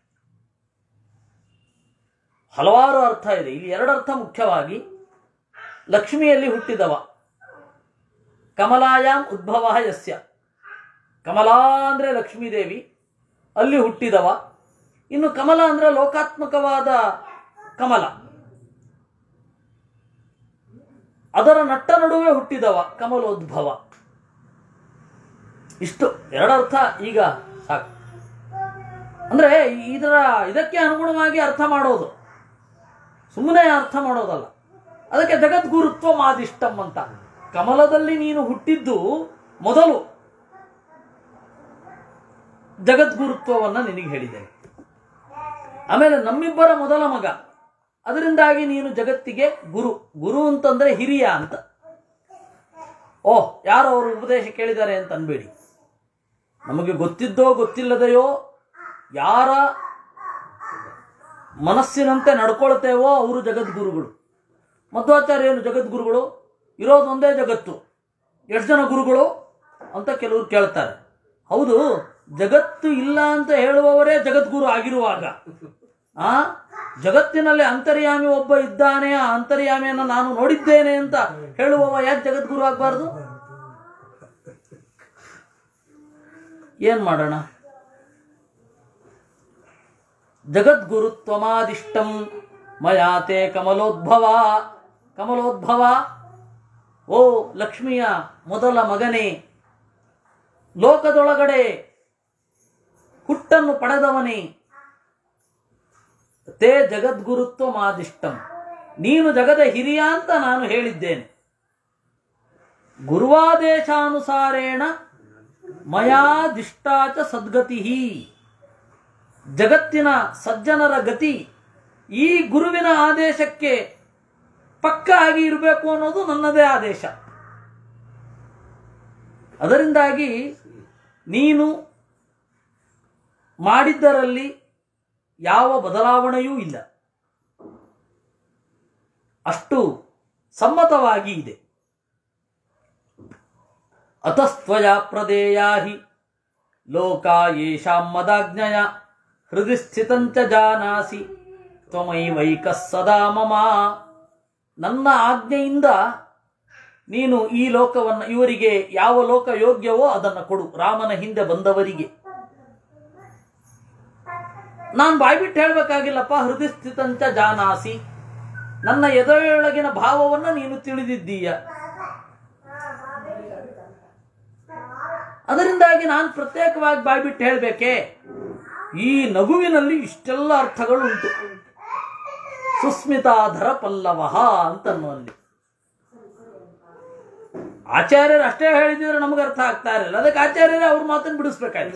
ಹಲವಾರು ಅರ್ಥ ಇದೆ ಇಲ್ಲಿ ಎರಡು ಅರ್ಥ ಮುಖ್ಯವಾಗಿ ಲಕ್ಷ್ಮಿಯಲ್ಲಿ ಹುಟ್ಟಿದವ ಕಮಲಾಯಾಮ್ ಉದ್ಭವ ಯಸ್ಯ ಕಮಲಾ ಅಂದ್ರೆ ಲಕ್ಷ್ಮೀದೇವಿ ಅಲ್ಲಿ ಹುಟ್ಟಿದವ ಇನ್ನು ಕಮಲ ಅಂದ್ರೆ ಲೋಕಾತ್ಮಕವಾದ ಕಮಲ ಅದರ ನಟ್ಟ ನಡುವೆ ಹುಟ್ಟಿದವ ಕಮಲೋದ್ಭವ ಇಷ್ಟು ಎರಡರ್ಥ ಈಗ ಸಾಕು ಅಂದ್ರೆ ಇದರ ಇದಕ್ಕೆ ಅನುಗುಣವಾಗಿ ಅರ್ಥ ಮಾಡೋದು ಸುಮ್ಮನೆ ಅರ್ಥ ಮಾಡೋದಲ್ಲ ಅದಕ್ಕೆ ಜಗದ್ಗುರುತ್ವ ಮಾದಿಷ್ಟಂ ಅಂತ ಕಮಲದಲ್ಲಿ ನೀನು ಹುಟ್ಟಿದ್ದು ಮೊದಲು ಜಗದ್ಗುರುತ್ವವನ್ನ ನಿನಗೆ ಹೇಳಿದ್ದೇನೆ ಆಮೇಲೆ ನಮ್ಮಿಬ್ಬರ ಮೊದಲ ಮಗ ಅದರಿಂದಾಗಿ ನೀನು ಜಗತ್ತಿಗೆ ಗುರು ಗುರು ಅಂತಂದ್ರೆ ಹಿರಿಯ ಅಂತ ಓಹ್ ಯಾರೋ ಅವರು ಉಪದೇಶ ಕೇಳಿದ್ದಾರೆ ಅಂತ ಅನ್ಬೇಡಿ ನಮಗೆ ಗೊತ್ತಿದ್ದೋ ಗೊತ್ತಿಲ್ಲದೆಯೋ ಯಾರ ಮನಸ್ಸಿನಂತೆ ನಡ್ಕೊಳ್ತೇವೋ ಅವರು ಜಗದ್ಗುರುಗಳು ಮಧ್ವಾಚಾರ್ಯ ಏನು ಜಗದ್ಗುರುಗಳು ಇರೋದು ಒಂದೇ ಜಗತ್ತು ಎಷ್ಟು ಜನ ಗುರುಗಳು ಅಂತ ಕೆಲವರು ಕೇಳ್ತಾರೆ ಹೌದು ಜಗತ್ತು ಇಲ್ಲ ಅಂತ ಹೇಳುವವರೇ ಜಗದ್ಗುರು ಆಗಿರುವಾಗ ಆ ಜಗತ್ತಿನಲ್ಲಿ ಅಂತರ್ಯಾಮಿ ಒಬ್ಬ ಇದ್ದಾನೆ ಆ ಅಂತರ್ಯಾಮಿಯನ್ನು ನಾನು ನೋಡಿದ್ದೇನೆ ಅಂತ ಹೇಳುವವ ಯಾಕೆ ಜಗದ್ಗುರು ಆಗಬಾರ್ದು ಏನ್ ಮಾಡೋಣ ಜಗದ್ಗುರುತ್ವಮಾದಿಷ್ಟಂ ಮಯಾತೆ ಕಮಲೋದ್ಭವ ಕಮಲೋದ್ಭವ ಓ ಲಕ್ಷ್ಮಿಯ ಮೊದಲ ಮಗನೇ ಲೋಕದೊಳಗಡೆ ಹುಟ್ಟನ್ನು ಪಡೆದವನೇ ತೇ ಜಗದ್ಗುರುತ್ವ ಮಾದಿಷ್ಟಂ ನೀನು ಜಗದ ಹಿರಿಯ ಅಂತ ನಾನು ಹೇಳಿದ್ದೇನೆ ಗುರುವಾದೇಶಾನುಸಾರೇಣ ಮಯಾದಿಷ್ಟಾಚ ಸದ್ಗತಿ ಜಗತ್ತಿನ ಸಜ್ಜನರ ಗತಿ ಈ ಗುರುವಿನ ಆದೇಶಕ್ಕೆ ಪಕ್ಕ ಆಗಿ ಇರಬೇಕು ಅನ್ನೋದು ನನ್ನದೇ ಆದೇಶ ಅದರಿಂದಾಗಿ ನೀನು ಮಾಡಿದ್ದರಲ್ಲಿ ಯಾವ ಬದಲಾವಣೆಯೂ ಇಲ್ಲ ಅಷ್ಟು ಸಮ್ಮತವಾಗಿ ಇದೆ ಅತಸ್ತ್ವಯ ಪ್ರದೇಯಾ ಹಿ ಲೋಕ ಯೇಷಾಂ ಮದಾಜ್ಞಯ ಹೃದಯ ಸ್ಥಿತಂಚ ಜಾನಾಸಿ ತ್ವಮೈವೈಕ ಸದಾ ಮಮ ನನ್ನ ಆಜ್ಞೆಯಿಂದ ನೀನು ಈ ಲೋಕವನ್ನು ಇವರಿಗೆ ಯಾವ ಲೋಕ ಯೋಗ್ಯವೋ ಅದನ್ನು ಕೊಡು ರಾಮನ ಹಿಂದೆ ಬಂದವರಿಗೆ ನಾನು ಬಾಯ್ಬಿಟ್ಟು ಹೇಳ್ಬೇಕಾಗಿಲ್ಲಪ್ಪ ಹೃದಯ ಸ್ಥಿತಂಚ ಜಾನಾಸಿ ನನ್ನ ಎದೆಯೊಳಗಿನ ಭಾವವನ್ನು ನೀನು ತಿಳಿದಿದ್ದೀಯ ಅದರಿಂದಾಗಿ ನಾನು ಪ್ರತ್ಯೇಕವಾಗಿ ಬಾಯ್ಬಿಟ್ಟು ಹೇಳಬೇಕೆ ಈ ನಗುವಿನಲ್ಲಿ ಇಷ್ಟೆಲ್ಲ ಅರ್ಥಗಳು ಉಂಟು ಸುಸ್ಮಿತಾಧರ ಪಲ್ಲವ ಅಂತನ್ನುವಲ್ಲಿ ಆಚಾರ್ಯರು ಅಷ್ಟೇ ಹೇಳಿದ್ರೆ ನಮಗೆ ಅರ್ಥ ಆಗ್ತಾ ಇರಲಿಲ್ಲ ಅದಕ್ಕೆ ಆಚಾರ್ಯರೇ ಅವ್ರ ಮಾತನ್ನು ಬಿಡಿಸ್ಬೇಕಾಯ್ತು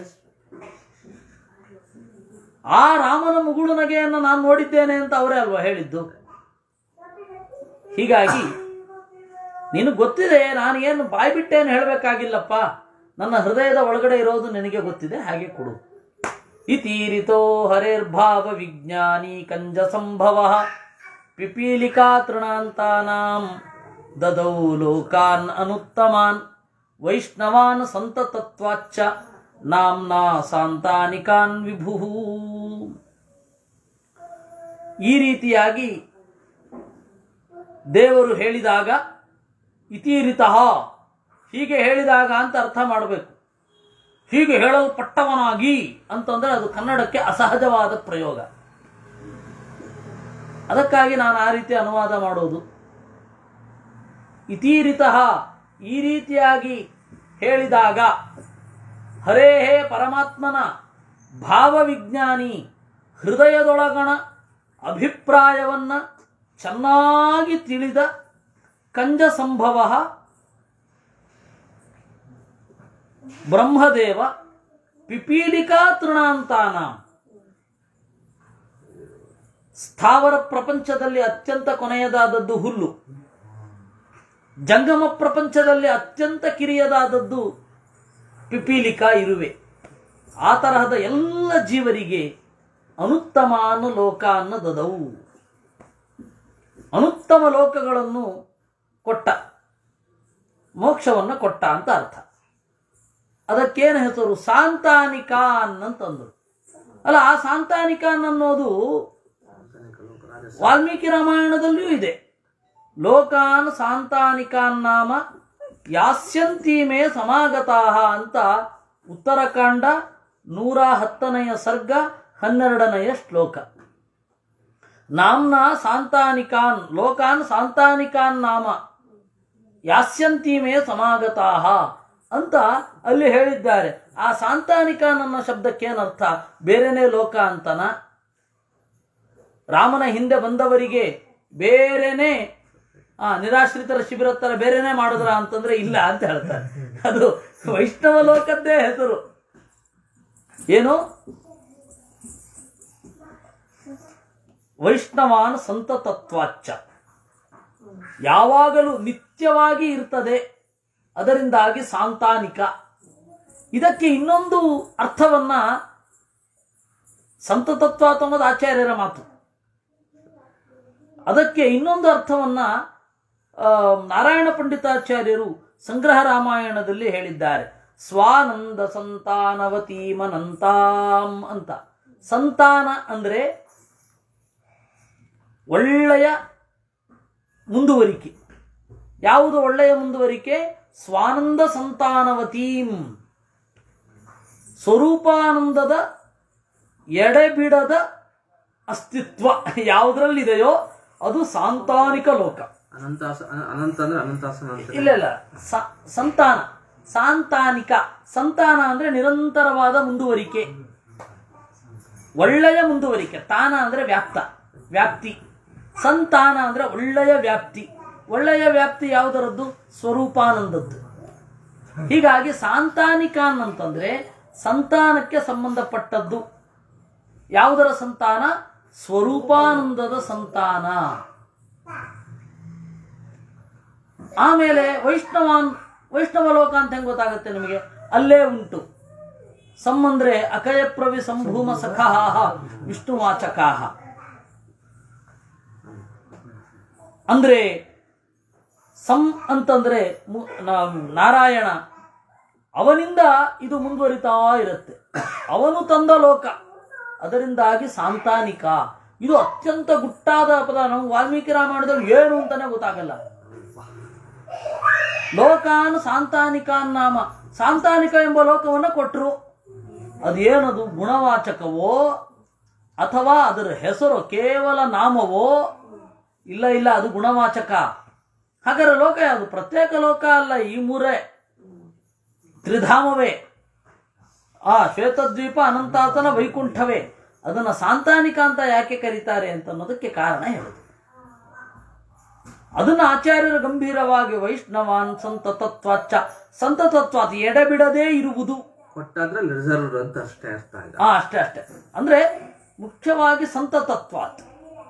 ಆ ರಾಮನ ಮುಗುಳು ನಗೆಯನ್ನು ನಾನು ನೋಡಿದ್ದೇನೆ ಅಂತ ಅವರೇ ಅಲ್ವಾ ಹೇಳಿದ್ದು ಹೀಗಾಗಿ ನಿನಗೆ ಗೊತ್ತಿದೆ ನಾನು ಏನು ಬಾಯಿ ಬಿಟ್ಟೇನು ಹೇಳಬೇಕಾಗಿಲ್ಲಪ್ಪ ನನ್ನ ಹೃದಯದ ಒಳಗಡೆ ಇರೋದು ನಿನಗೆ ಗೊತ್ತಿದೆ ಹಾಗೆ ಕೊಡು ಇತೀರಿತೋ ಹರೇರ್ಭಾವ ವಿಜ್ಞಾನಿ ಕಂಜ ಸಂಭವ ಪಿಪೀಲಿಕಾ ತೃಣಾಂತಾನಾಂ ದದೌ ಲೋಕಾನ್ ಅನುತ್ತಮಾನ್ ವೈಷ್ಣವಾನ್ ಸಂತತತ್ವಾಚ್ಚ ನಾಮ್ನಾ ಸಾಂತಾನಿಕಾನ್ ವಿಭು ಈ ರೀತಿಯಾಗಿ ದೇವರು ಹೇಳಿದಾಗ ಇತೀರಿತಃ ಹೀಗೆ ಹೇಳಿದಾಗ ಅಂತ ಅರ್ಥ ಮಾಡಬೇಕು ಹೀಗೆ ಹೇಳಲ್ಪಟ್ಟವನಾಗಿ ಅಂತಂದ್ರೆ ಅದು ಕನ್ನಡಕ್ಕೆ ಅಸಹಜವಾದ ಪ್ರಯೋಗ ಅದಕ್ಕಾಗಿ ನಾನು ಆ ರೀತಿ ಅನುವಾದ ಮಾಡೋದು ಇತೀರಿತಃ ಈ ರೀತಿಯಾಗಿ ಹೇಳಿದಾಗ ಹರೇ ಹೇ ಪರಮಾತ್ಮನ ಭಾವವಿಜ್ಞಾನಿ ಹೃದಯದೊಳಗಣ ಅಭಿಪ್ರಾಯವನ್ನ ಚೆನ್ನಾಗಿ ತಿಳಿದ ಕಂಜ ಸಂಭವ ಬ್ರಹ್ಮದೇವ ಪಿಪೀಲಿಕಾ ತೃಣಾಂತಾನ ಸ್ಥಾವರ ಪ್ರಪಂಚದಲ್ಲಿ ಅತ್ಯಂತ ಕೊನೆಯದಾದದ್ದು ಹುಲ್ಲು ಜಂಗಮ ಪ್ರಪಂಚದಲ್ಲಿ ಅತ್ಯಂತ ಕಿರಿಯದಾದದ್ದು ಪಿಪೀಲಿಕಾ ಇರುವೆ ಆ ತರಹದ ಎಲ್ಲ ಜೀವರಿಗೆ ಅನುತ್ತಮಾನು ಲೋಕಾನ್ನ ದದವು ಅನುತ್ತಮ ಲೋಕಗಳನ್ನು ಕೊಟ್ಟ ಮೋಕ್ಷವನ್ನು ಕೊಟ್ಟ ಅಂತ ಅರ್ಥ ಅದಕ್ಕೇನು ಹೆಸರು ಸಾಂತಾನಿಕಾನ್ ಅಂತಂದ್ರು ಅಲ್ಲ ಆ ಸಾಂತಾನಿಕಾನ್ ಅನ್ನೋದು ವಾಲ್ಮೀಕಿ ರಾಮಾಯಣದಲ್ಲಿಯೂ ಇದೆ ಲೋಕಾನ್ ಸಾಂತಾನಿಕಾನ್ ನಾಮ ಯಾಸ್ಯಂತೀಮೇ ಸಮಾಗತಾಹ ಅಂತ ಉತ್ತರಕಾಂಡ ನೂರ ಹತ್ತನೆಯ ಸರ್ಗ ಹನ್ನೆರಡನೆಯ ಶ್ಲೋಕ ನಾಮ್ನ ಸಾಂತಾನಿಕಾನ್ ಲೋಕಾನ್ ಸಾಂತಾನಿಕಾನ್ ನಾಮ ಯಾಸ್ಯಂತೀಮೇ ಸಮಾಗತಾಹ ಅಂತ ಅಲ್ಲಿ ಹೇಳಿದ್ದಾರೆ ಆ ಸಾಂತಾನಿಕಾನ್ ಅನ್ನೋ ಶಬ್ದಕ್ಕೇನರ್ಥ ಬೇರೆನೇ ಲೋಕ ಅಂತನ ರಾಮನ ಹಿಂದೆ ಬಂದವರಿಗೆ ಬೇರೆನೆ ಆ ನಿರಾಶ್ರಿತರ ಶಿಬಿರ ತರ ಬೇರೆನೆ ಮಾಡಿದ್ರ ಅಂತಂದ್ರೆ ಇಲ್ಲ ಅಂತ ಹೇಳ್ತಾರೆ ಅದು ವೈಷ್ಣವ ಲೋಕದ್ದೇ ಹೆಸರು ಏನು ವೈಷ್ಣವಾನ್ ಸಂತತತ್ವಾಚ್ಚ ಯಾವಾಗಲೂ ನಿತ್ಯವಾಗಿ ಇರ್ತದೆ ಅದರಿಂದಾಗಿ ಸಾಂತಾನಿಕ ಇದಕ್ಕೆ ಇನ್ನೊಂದು ಅರ್ಥವನ್ನ ಸಂತತತ್ವ ಅನ್ನೋದು ಆಚಾರ್ಯರ ಮಾತು ಅದಕ್ಕೆ ಇನ್ನೊಂದು ಅರ್ಥವನ್ನ ಆ, ನಾರಾಯಣ ಪಂಡಿತಾಚಾರ್ಯರು ಸಂಗ್ರಹ ರಾಮಾಯಣದಲ್ಲಿ ಹೇಳಿದ್ದಾರೆ ಸ್ವಾನಂದ ಸಂತಾನವತೀಮನಂತಾಂ ಅಂತ ಸಂತಾನ ಅಂದ್ರೆ ಒಳ್ಳೆಯ ಮುಂದುವರಿಕೆ ಯಾವುದು ಒಳ್ಳೆಯ ಮುಂದುವರಿಕೆ ಸ್ವಾನಂದ ಸಂತಾನವತೀಂ ಸ್ವರೂಪಾನಂದದ ಎಡೆಬಿಡದ ಅಸ್ತಿತ್ವ ಯಾವುದರಲ್ಲಿದೆಯೋ ಅದು ಸಾಂತಾನಿಕ ಲೋಕ ಅನಂತಾಸ ಅನ- ಅನಂತ ಅಂದ್ರೆ ಅನಂತಾಸನ ಅಂತ ಇಲ್ಲ ಇಲ್ಲ ಸ- ಸಂತಾನ ಸಾಂತಾನಿಕ ಸಂತಾನ ಅಂದ್ರೆ ನಿರಂತರವಾದ ಮುಂದುವರಿಕೆ ಒಳ್ಳೆಯ ಮುಂದುವರಿಕೆ ತಾನ ಅಂದ್ರೆ ವ್ಯಾಪ್ತ ವ್ಯಾಪ್ತಿ ಸಂತಾನ ಅಂದ್ರೆ ಒಳ್ಳೆಯ ವ್ಯಾಪ್ತಿ ಒಳ್ಳೆಯ ವ್ಯಾಪ್ತಿ ಯಾವುದರದ್ದು ಸ್ವರೂಪಾನಂದದ್ದು ಹೀಗಾಗಿ ಸಾಂತಾನಿಕಾನ್ ಅಂತಂದ್ರೆ ಸಂತಾನಕ್ಕೆ ಸಂಬಂಧಪಟ್ಟದ್ದು ಯಾವುದರ ಸಂತಾನ ಸ್ವರೂಪಾನಂದದ ಸಂತಾನ ಆಮೇಲೆ ವೈಷ್ಣವಾನ್ ವೈಷ್ಣವ ಲೋಕ ಅಂತ ಹೆಂಗ್ ಗೊತ್ತಾಗುತ್ತೆ ನಿಮಗೆ ಅಲ್ಲೇ ಉಂಟು ಸಮ್ ಅಂದ್ರೆ ಅಕಯ ಪ್ರವಿ ಸಂಭೂಮ ಸಖಾಹ ವಿಷ್ಣುವಾಚಕಾಹ ಅಂದ್ರೆ ಸಂ ಅಂತಂದ್ರೆ ಮು- ನಾ- ನಾರಾಯಣ ಅವನಿಂದ ಇದು ಮುಂದುವರಿತಾ ಇರುತ್ತೆ ಅವನು ತಂದ ಲೋಕ ಅದರಿಂದಾಗಿ ಸಾಂತಾನಿಕ ಇದು ಅತ್ಯಂತ ಗುಟ್ಟಾದ ಪದ ನಮ್ಗೆ ವಾಲ್ಮೀಕಿ ರಾಮಾಯಣದಲ್ಲಿ ಏನು ಅಂತಾನೆ ಗೊತ್ತಾಗಲ್ಲ ಲೋಕಾನ್ ಸಾಂತಾನಿಕಾನ್ ನಾಮ ಸಾಂತಾನಿಕ ಎಂಬ ಲೋಕವನ್ನು ಕೊಟ್ಟರು ಅದೇನದು ಗುಣವಾಚಕವೋ ಅಥವಾ ಅದರ ಹೆಸರು ಕೇವಲ ನಾಮವೋ ಇಲ್ಲ ಇಲ್ಲ ಅದು ಗುಣವಾಚಕ ಹಾಗಾದ್ರೆ ಲೋಕ ಯಾವುದು ಪ್ರತ್ಯೇಕ ಲೋಕ ಅಲ್ಲ ಈ ಮೂರೇ ತ್ರಿಧಾಮವೇ ಆ ಶ್ವೇತದ್ವೀಪ ಅನಂತಾತನ ವೈಕುಂಠವೇ ಅದನ್ನ ಸಾಂತಾನಿಕ ಅಂತ ಯಾಕೆ ಕರೀತಾರೆ ಅಂತ ಅನ್ನೋದಕ್ಕೆ ಕಾರಣ ಹೇಳುದು ಅದನ್ನು ಆಚಾರ್ಯರು ಗಂಭೀರವಾಗಿ ವೈಷ್ಣವಾನ್ ಸಂತ ತತ್ವಾಚ ಸಂತ ತತ್ವಾತ್ ಎಡೆಬಿಡದೇ ಇರುವುದು ಕೊಟ್ಟಾದ್ರೆ ರಿಸರ್ವ್ ಅಂತ ಅಷ್ಟೇ ಅರ್ಥ ಈಗ ಆ ಅಷ್ಟೇ ಅಷ್ಟೇ ಅಂದ್ರೆ ಮುಖ್ಯವಾಗಿ ಸಂತ ತತ್ವಾತ್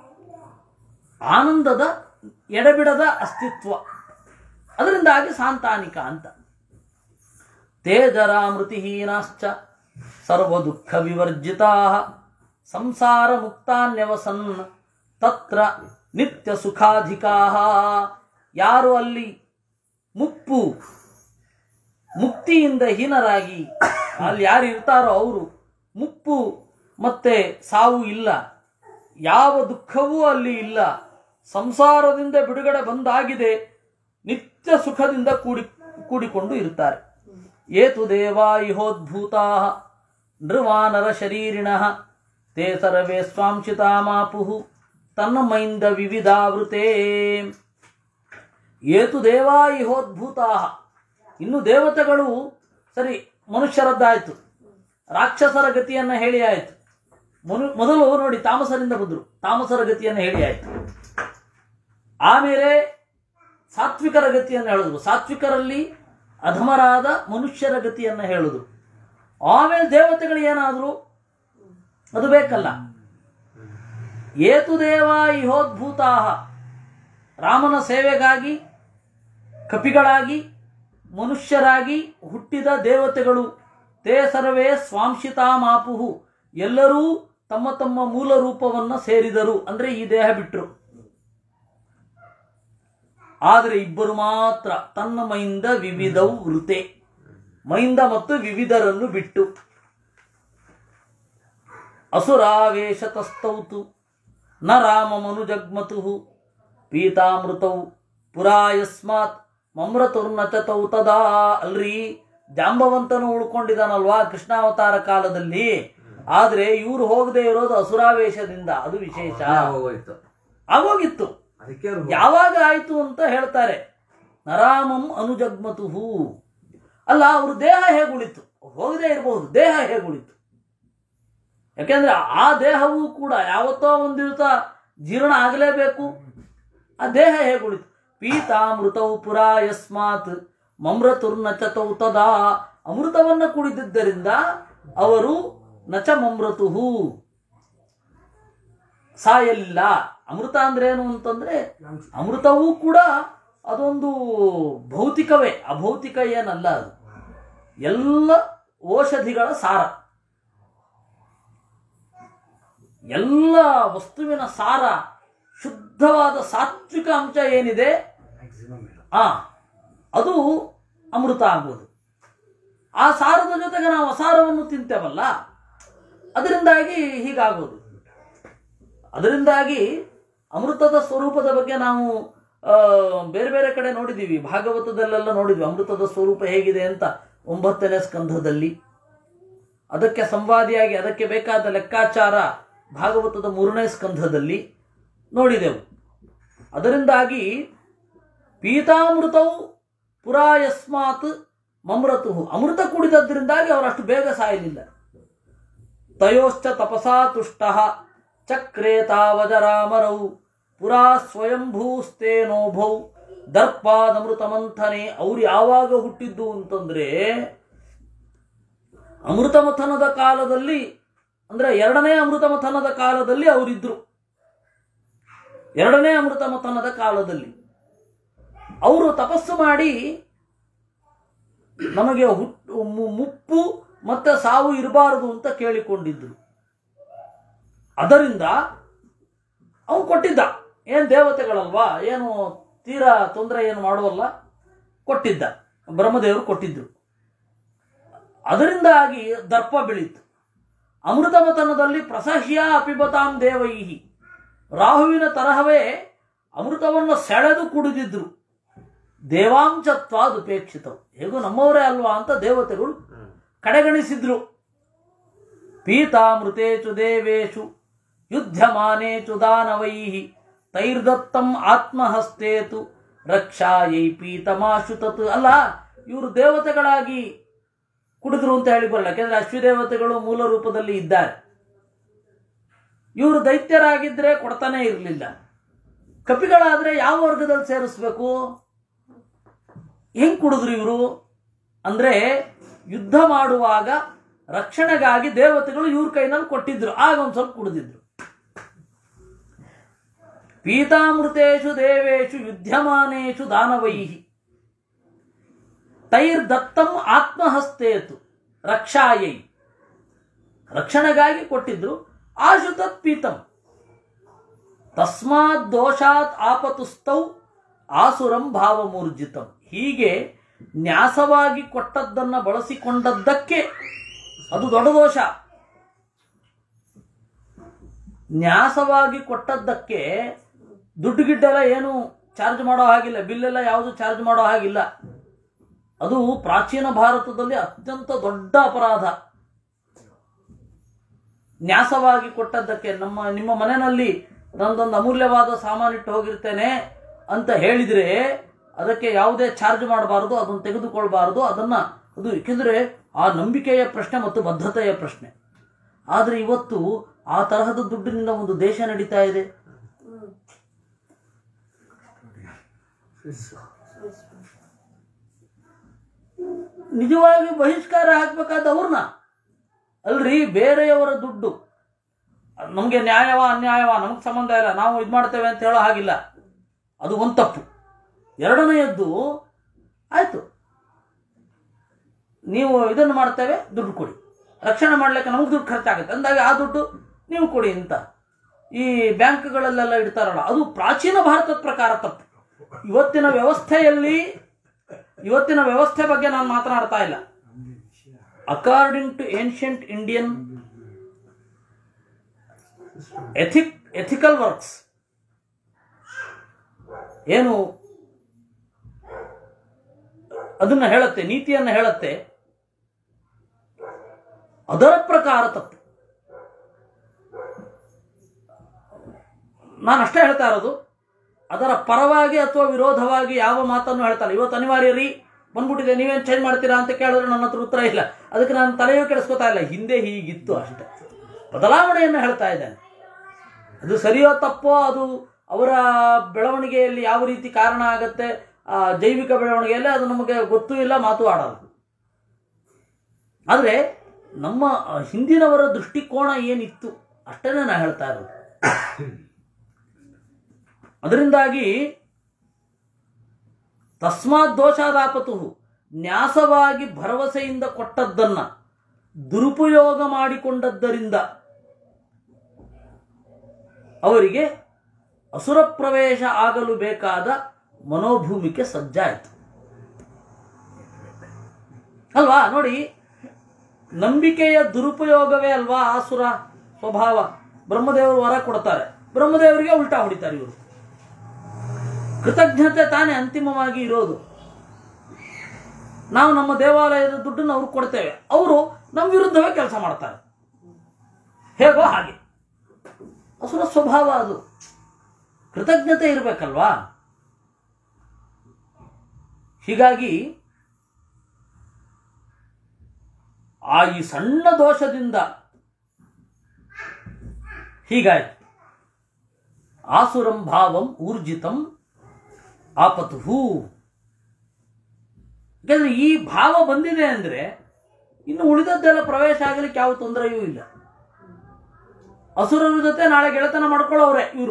ಆನಂದದ ಎಡೆಬಿಡದ ಅಸ್ತಿತ್ವ ಅದರಿಂದಾಗಿ ಸಾಂತಾನಿಕ ಅಂತ ತೇಜರಾಮೃತಿಹೀನಾಶ್ಚ ಸರ್ವ ದುಃಖ ವಿವರ್ಜಿತಾ ಸಂಸಾರ ಮುಕ್ತಾನ್ಯವಸನ್ ತತ್ರ ನಿತ್ಯ ಸುಖಾಧಿಕಾ ಯಾರು ಅಲ್ಲಿ ಮುಪ್ಪು ಮುಕ್ತಿಯಿಂದ ಹೀನರಾಗಿ ಅಲ್ಲಿ ಯಾರು ಇರ್ತಾರೋ ಅವರು ಮುಪ್ಪು ಮತ್ತೆ ಸಾವು ಇಲ್ಲ ಯಾವ ದುಃಖವೂ ಅಲ್ಲಿ ಇಲ್ಲ ಸಂಸಾರದಿಂದ ಬಿಡುಗಡೆ ಬಂದಾಗಿದೆ ನಿತ್ಯ ಸುಖದಿಂದ ಕೂಡಿ ಕೂಡಿಕೊಂಡು ಇರ್ತಾರೆ ಏತು ದೇವಾ ಇಹೋದ್ಭೂತಾ ನೃವಾನರ ಶರೀರಿಣ ತೇ ಸರ್ವೇ ಸ್ವಾಂಶಿತಾ ಮಾಪುಹು ತನ್ನ ಮೈಂದ ವಿವಿಧಾವೃತೇ ಏತು ದೇವಾ ಇಹೋದ್ಭೂತಾ ಇನ್ನು ದೇವತೆಗಳು ಸರಿ ಮನುಷ್ಯರದ್ದಾಯ್ತು ರಾಕ್ಷಸರ ಗತಿಯನ್ನ ಹೇಳಿ ಆಯ್ತು ಮನು ಮೊದಲು ನೋಡಿ ತಾಮಸರಿಂದ ಬಂದರು ತಾಮಸರ ಗತಿಯನ್ನು ಹೇಳಿ ಆಯ್ತು ಆಮೇಲೆ ಸಾತ್ವಿಕರ ಗತಿಯನ್ನು ಹೇಳಿದ್ರು ಸಾತ್ವಿಕರಲ್ಲಿ ಅಧಮರಾದ ಮನುಷ್ಯರ ಗತಿಯನ್ನು ಹೇಳುದು ಆಮೇಲೆ ದೇವತೆಗಳು ಏನಾದ್ರು ಅದು ಬೇಕಲ್ಲ ಏತು ದೇವ ಇಹೋದ್ಭೂತಾ ರಾಮನ ಸೇವೆಗಾಗಿ ಕಪಿಗಳಾಗಿ ಮನುಷ್ಯರಾಗಿ ಹುಟ್ಟಿದ ದೇವತೆಗಳು ತೇ ಸರ್ವೇ ಸ್ವಾಂಶಿತಾ ಮಾಪುಹು ಎಲ್ಲರೂ ತಮ್ಮ ತಮ್ಮ ಮೂಲ ರೂಪವನ್ನ ಸೇರಿದರು ಅಂದ್ರೆ ಈ ದೇಹ ಬಿಟ್ಟರು ಆದರೆ ಇಬ್ಬರು ಮಾತ್ರ ತನ್ನ ಮೈಂದ ವಿವಿಧವು ವೃತೆ ಮೈಂದ ಮತ್ತು ವಿವಿಧರನ್ನು ಬಿಟ್ಟು ಅಸುರಾವೇಶತಸ್ತೌತು ನ ರಾಮಮನುಜಗ್ಮತು ಪೀತಾಮೃತೌ ಪುರಾ ಯಸ್ಮಾತ್ ಮಮ್ರತುರ್ನಚತೌ ತದಾ ಅಲ್ರಿ ಜಾಂಬವಂತನು ಉಳ್ಕೊಂಡಿದ್ದಾನಲ್ವಾ ಕೃಷ್ಣಾವತಾರ ಕಾಲದಲ್ಲಿ ಆದ್ರೆ ಇವ್ರು ಹೋಗದೆ ಇರೋದು ಅಸುರಾವೇಶದಿಂದ ಅದು ವಿಶೇಷ ಹೋಗೋಯ್ತು ಆಗೋಗಿತ್ತು ಅದಕ್ಕೆ ಅವ್ರು ಯಾವಾಗ ಆಯ್ತು ಅಂತ ಹೇಳ್ತಾರೆ ನರಾಮಂ ಅನುಜಗ್ಮತುಹು ಅಲ್ಲ ಅವ್ರ ದೇಹ ಹೇಗುಳಿತು ಹೋಗದೆ ಇರಬಹುದು ದೇಹ ಹೇಗುಳಿತು ಯಾಕೆಂದ್ರೆ ಆ ದೇಹವೂ ಕೂಡ ಯಾವತ್ತೋ ಒಂದು ದಿವಸ ಜೀರ್ಣ ಆಗಲೇಬೇಕು ಆ ದೇಹ ಹೇಗುಳಿತು ಪೀತಾಮೃತವು ಪುರಾ ಯಸ್ಮಾತ್ ಮಮ್ರತುರ್ನಚತೌ ತದಾ ಅಮೃತವನ್ನ ಕುಡಿದಿದ್ದರಿಂದ ಅವರು ನಚ ಮಮ್ರತುಹು ಸಾಯಲಿಲ್ಲ ಅಮೃತ ಅಂದ್ರೆ ಏನು ಅಂತಂದ್ರೆ ಅಮೃತವೂ ಕೂಡ ಅದೊಂದು ಭೌತಿಕವೇ ಅಭೌತಿಕ ಏನಲ್ಲ ಅದು ಎಲ್ಲ ಔಷಧಿಗಳ ಸಾರ ಎಲ್ಲ ವಸ್ತುವಿನ ಸಾರ ಶುದ್ಧವಾದ ಸಾತ್ವಿಕ ಅಂಶ ಏನಿದೆ ಆ ಅದು ಅಮೃತ ಆಗುವುದು ಆ ಸಾರದ ಜೊತೆಗೆ ನಾವು ಅಸಾರವನ್ನು ತಿಂತೇವಲ್ಲ ಅದರಿಂದಾಗಿ ಹೀಗಾಗೋದು ಅದರಿಂದಾಗಿ ಅಮೃತದ ಸ್ವರೂಪದ ಬಗ್ಗೆ ನಾವು ಆ, ಬೇರೆ ಬೇರೆ ಕಡೆ ನೋಡಿದ್ದೀವಿ ಭಾಗವತದಲ್ಲೆಲ್ಲ ನೋಡಿದ್ವಿ ಅಮೃತದ ಸ್ವರೂಪ ಹೇಗಿದೆ ಅಂತ ಒಂಬತ್ತನೇ ಸ್ಕಂಧದಲ್ಲಿ ಅದಕ್ಕೆ ಸಂವಾದಿಯಾಗಿ ಅದಕ್ಕೆ ಬೇಕಾದ ಲೆಕ್ಕಾಚಾರ ಭಾಗವತದ ಮೂರನೇ ಸ್ಕಂಧದಲ್ಲಿ ನೋಡಿದೆವು ಅದರಿಂದಾಗಿ ಪೀತಾಮೃತವು ಪುರಾ ಯಸ್ಮಾತ್ ಮಮೃತು ಅಮೃತ ಕುಡಿದದ್ರಿಂದಾಗಿ ಅವರಷ್ಟು ಬೇಗ ಸಾಯಲಿಲ್ಲ ತಯೋಶ್ಚ ತಪಸಾ ತುಷ್ಟ ಚಕ್ರೇ ತಾವಜರಾಮರೌ ಪುರಾ ಸ್ವಯಂಭೂಸ್ತೇನೋಭೌ ದರ್ಪಾದಮೃತ ಮಂಥನೆ ಅವ್ರು ಯಾವಾಗ ಹುಟ್ಟಿದ್ದು ಅಂತಂದ್ರೆ ಅಮೃತ ಮಥನದ ಕಾಲದಲ್ಲಿ ಅಂದ್ರೆ ಎರಡನೇ ಅಮೃತ ಮಥನದ ಕಾಲದಲ್ಲಿ ಅವರಿದ್ರು ಎರಡನೇ ಅಮೃತ ಮಥನದ ಕಾಲದಲ್ಲಿ ಅವರು ತಪಸ್ಸು ಮಾಡಿ ನಮಗೆ ಹುಟ್ಟು ಮು- ಮುಪ್ಪು ಮತ್ತೆ ಸಾವು ಇರಬಾರದು ಅಂತ ಕೇಳಿಕೊಂಡಿದ್ರು ಅದರಿಂದ ಅವನು ಕೊಟ್ಟಿದ್ದ ಏನು ದೇವತೆಗಳಲ್ವಾ ಏನು ತೀರಾ ತೊಂದರೆ ಏನು ಮಾಡುವಲ್ಲ ಕೊಟ್ಟಿದ್ದ ಬ್ರಹ್ಮದೇವರು ಕೊಟ್ಟಿದ್ರು ಅದರಿಂದಾಗಿ ದರ್ಪ ಬೆಳೀತು ಅಮೃತಮತನದಲ್ಲಿ ಪ್ರಸಹ್ಯ ಅಪಿಬತಾಂ ದೇವೈಹಿ ರಾಹುವಿನ ತರಹವೇ ಅಮೃತವನ್ನು ಸೆಳೆದು ಕುಡಿದಿದ್ರು ದೇವಾಂಶತ್ವಾದುಪೇಕ್ಷಿತವು ಹೇಗೂ ನಮ್ಮವರೇ ಅಲ್ವಾ ಅಂತ ದೇವತೆಗಳು ಕಡೆಗಣಿಸಿದ್ರು ಪೀತಾಮೃತೇಚು ದೇವೇಶು ಯುದ್ಧಮಾನೇಚು ದಾನವೈಹಿ ತೈರ್ದತ್ತಂ ಆತ್ಮಹಸ್ತೇತು ರಕ್ಷಾಯೈ ಪೀತಮಾಶು ತತ್ ಅಲ್ಲ ಇವರು ದೇವತೆಗಳಾಗಿ ಕುಡಿದ್ರು ಅಂತ ಹೇಳಿ ಬರಲ್ಲ ಯಾಕೆಂದ್ರೆ ಅಶ್ವದೇವತೆಗಳು ಮೂಲ ರೂಪದಲ್ಲಿ ಇದ್ದಾರೆ ಇವರು ದೈತ್ಯರಾಗಿದ್ರೆ ಕೊಡ್ತಾನೆ ಇರಲಿಲ್ಲ ಕಪಿಗಳಾದ್ರೆ ಯಾವ ವರ್ಗದಲ್ಲಿ ಸೇರಿಸ್ಬೇಕು ಹೆಂಗ್ ಕುಡಿದ್ರು ಇವರು ಅಂದ್ರೆ ಯುದ್ಧ ಮಾಡುವಾಗ ರಕ್ಷಣೆಗಾಗಿ ದೇವತೆಗಳು ಇವ್ರ ಕೈನಲ್ಲಿ ಕೊಟ್ಟಿದ್ರು ಆಗ ಒಂದ್ ಸ್ವಲ್ಪ ಕುಡಿದಿದ್ರು ಪೀತಾಮೃತೇಶು ದೇವೇಶು ಯುದ್ಧಮಾನೇಶು ದಾನವೈಹಿ ತೈರ್ದತ್ತಂ ಆತ್ಮಹಸ್ತೇತು ರಕ್ಷಾಯೈ ರಕ್ಷಣೆಗಾಗಿ ಕೊಟ್ಟಿದ್ರು ಆಶು ತತ್ ಪೀತಂ ತಸ್ಮಾತ್ ದೋಷಾತ್ ಆಪತುಸ್ತೌ ಆಸುರಂ ಭಾವಮೂರ್ಜಿತಂ ಹೀಗೆ ನ್ಯಾಸವಾಗಿ ಕೊಟ್ಟದ್ದನ್ನ ಬಳಸಿಕೊಂಡದ್ದಕ್ಕೆ ಅದು ದೊಡ್ಡ ದೋಷ ನ್ಯಾಸವಾಗಿ ಕೊಟ್ಟದ್ದಕ್ಕೆ ದುಡ್ಡು ಗಿಡ್ಡೆಲ್ಲ ಏನು ಚಾರ್ಜ್ ಮಾಡೋ ಹಾಗಿಲ್ಲ ಬಿಲ್ಲೆಲ್ಲ ಯಾವುದು ಚಾರ್ಜ್ ಮಾಡೋ ಹಾಗಿಲ್ಲ ಅದು ಪ್ರಾಚೀನ ಭಾರತದಲ್ಲಿ ಅತ್ಯಂತ ದೊಡ್ಡ ಅಪರಾಧ ನ್ಯಾಸವಾಗಿ ಕೊಟ್ಟದ್ದಕ್ಕೆ ನಮ್ಮ ನಿಮ್ಮ ಮನೆಯಲ್ಲಿ ನಂದೊಂದು ಅಮೂಲ್ಯವಾದ ಸಾಮಾನಿಟ್ಟು ಹೋಗಿರ್ತೇನೆ ಅಂತ ಹೇಳಿದ್ರೆ ಅದಕ್ಕೆ ಯಾವುದೇ ಚಾರ್ಜ್ ಮಾಡಬಾರದು ಅದನ್ನು ತೆಗೆದುಕೊಳ್ಬಾರದು ಅದನ್ನ ಅದು ಏಕೆಂದರೆ ಆ ನಂಬಿಕೆಯ ಪ್ರಶ್ನೆ ಮತ್ತು ಬದ್ಧತೆಯ ಪ್ರಶ್ನೆ ಆದರೆ ಇವತ್ತು ಆ ತರಹದ ದುಡ್ಡಿನಿಂದ ಒಂದು ದೇಶ ನಡೀತಾ ಇದೆ ನಿಜವಾಗಿ ಬಹಿಷ್ಕಾರ ಹಾಕ್ಬೇಕಾದ ಅವ್ರನ್ನ ಅಲ್ರಿ ಬೇರೆಯವರ ದುಡ್ಡು ನಮಗೆ ನ್ಯಾಯವ ಅನ್ಯಾಯವ ನಮಗೆ ಸಂಬಂಧ ಇಲ್ಲ ನಾವು ಇದು ಮಾಡ್ತೇವೆ ಅಂತ ಹೇಳೋ ಹಾಗಿಲ್ಲ ಅದು ಒಂದು ತಪ್ಪು ಎರಡನೆಯದ್ದು ಆಯ್ತು ನೀವು ಇದನ್ನು ಮಾಡ್ತೇವೆ ದುಡ್ಡು ಕೊಡಿ ರಕ್ಷಣೆ ಮಾಡ್ಲಿಕ್ಕೆ ನಮಗೆ ದುಡ್ಡು ಖರ್ಚಾಗುತ್ತೆ ಅಂದಾಗ ಆ ದುಡ್ಡು ನೀವು ಕೊಡಿ ಅಂತ ಈ ಬ್ಯಾಂಕ್ಗಳಲ್ಲೆಲ್ಲ ಇಡ್ತಾರಲ್ಲ ಅದು ಪ್ರಾಚೀನ ಭಾರತದ ಪ್ರಕಾರ ತಪ್ಪು ಇವತ್ತಿನ ವ್ಯವಸ್ಥೆಯಲ್ಲಿ ಇವತ್ತಿನ ವ್ಯವಸ್ಥೆ ಬಗ್ಗೆ ನಾನು ಮಾತನಾಡ್ತಾ ಇಲ್ಲ according to ancient Indian ethic ethical works ಏನು ಅದನ್ನ ಹೇಳುತ್ತೆ ನೀತಿಯನ್ನು ಹೇಳುತ್ತೆ ಅದರ ಪ್ರಕಾರ ತಪ್ಪು ನಾನು ಅಷ್ಟೇ ಹೇಳ್ತಾ ಇರೋದು ಅದರ ಪರವಾಗಿ ಅಥವಾ ವಿರೋಧವಾಗಿ ಯಾವ ಮಾತನ್ನು ಹೇಳ್ತಾರೆ ಇವತ್ತು ಅನಿವಾರ್ಯ ರೀ ಬಂದ್ಬಿಟ್ಟಿದೆ ನೀವೇನು ಚೇಂಜ್ ಮಾಡ್ತೀರಾ ಅಂತ ಕೇಳಿದ್ರೆ ನನ್ನ ಹತ್ರ ಉತ್ತರ ಇಲ್ಲ ಅದಕ್ಕೆ ನಾನು ತಲೆಯೂ ಕೆಡಿಸ್ಕೊತಾ ಇಲ್ಲ ಹಿಂದೆ ಹೀಗಿತ್ತು ಅಷ್ಟೇ ಬದಲಾವಣೆಯನ್ನು ಹೇಳ್ತಾ ಇದ್ದೇನೆ ಅದು ಸರಿಯೋ ತಪ್ಪೋ ಅದು ಅವರ ಬೆಳವಣಿಗೆಯಲ್ಲಿ ಯಾವ ರೀತಿ ಕಾರಣ ಆಗತ್ತೆ ಆ ಜೈವಿಕ ಬೆಳವಣಿಗೆಯಲ್ಲಿ ಅದು ನಮಗೆ ಗೊತ್ತೂ ಇಲ್ಲ ಮಾತು ಆಡಲ್ಲ ಆದರೆ ನಮ್ಮ ಆ, ಹಿಂದಿನವರ ದೃಷ್ಟಿಕೋನ ಏನಿತ್ತು ಅಷ್ಟೇ ನಾನು ಹೇಳ್ತಾ ಇರೋದು ಅದರಿಂದಾಗಿ ತಸ್ಮಾತ್ ದೋಷಾದಾಪತು ನ್ಯಾಸವಾಗಿ ಭರವಸೆಯಿಂದ ಕೊಟ್ಟದ್ದನ್ನ ದುರುಪಯೋಗ ಮಾಡಿಕೊಂಡದ್ದರಿಂದ ಅವರಿಗೆ ಅಸುರ ಪ್ರವೇಶ ಆಗಲು ಬೇಕಾದ ಮನೋಭೂಮಿಕೆ ಸಜ್ಜಾಯಿತು ಅಲ್ವಾ ನೋಡಿ ನಂಬಿಕೆಯ ದುರುಪಯೋಗವೇ ಅಲ್ವಾ ಆಸುರ ಸ್ವಭಾವ ಬ್ರಹ್ಮದೇವರು ವರ ಕೊಡ್ತಾರೆ ಬ್ರಹ್ಮದೇವರಿಗೆ ಉಲ್ಟಾ ಹೊಡಿತಾರೆ ಇವರು ಕೃತಜ್ಞತೆ ತಾನೇ ಅಂತಿಮವಾಗಿ ಇರೋದು ನಾವು ನಮ್ಮ ದೇವಾಲಯದ ದುಡ್ಡನ್ನು ಅವ್ರಿಗೆ ಕೊಡ್ತೇವೆ ಅವರು ನಮ್ಮ ವಿರುದ್ಧವೇ ಕೆಲಸ ಮಾಡ್ತಾರೆ ಹೇಗೋ ಹಾಗೆ ಅಸುರ ಸ್ವಭಾವ ಅದು ಕೃತಜ್ಞತೆ ಇರಬೇಕಲ್ವಾ ಹೀಗಾಗಿ ಆ ಈ ಸಣ್ಣ ದೋಷದಿಂದ ಹೀಗಾಯ್ತು ಆಸುರಂ ಭಾವಂ ಊರ್ಜಿತಂ ಆಪತು ಯಾಕಂದ್ರೆ ಈ ಭಾವ ಬಂದಿದೆ ಅಂದ್ರೆ ಇನ್ನು ಉಳಿದದ್ದೆಲ್ಲ ಪ್ರವೇಶ ಆಗಲಿಕ್ಕೆ ಯಾವ ತೊಂದರೆಯೂ ಇಲ್ಲ ಅಸುರರ ಜೊತೆ ನಾಳೆ ಗೆಳೆತನ ಮಾಡ್ಕೊಳ್ಳೋರೆ ಇವರು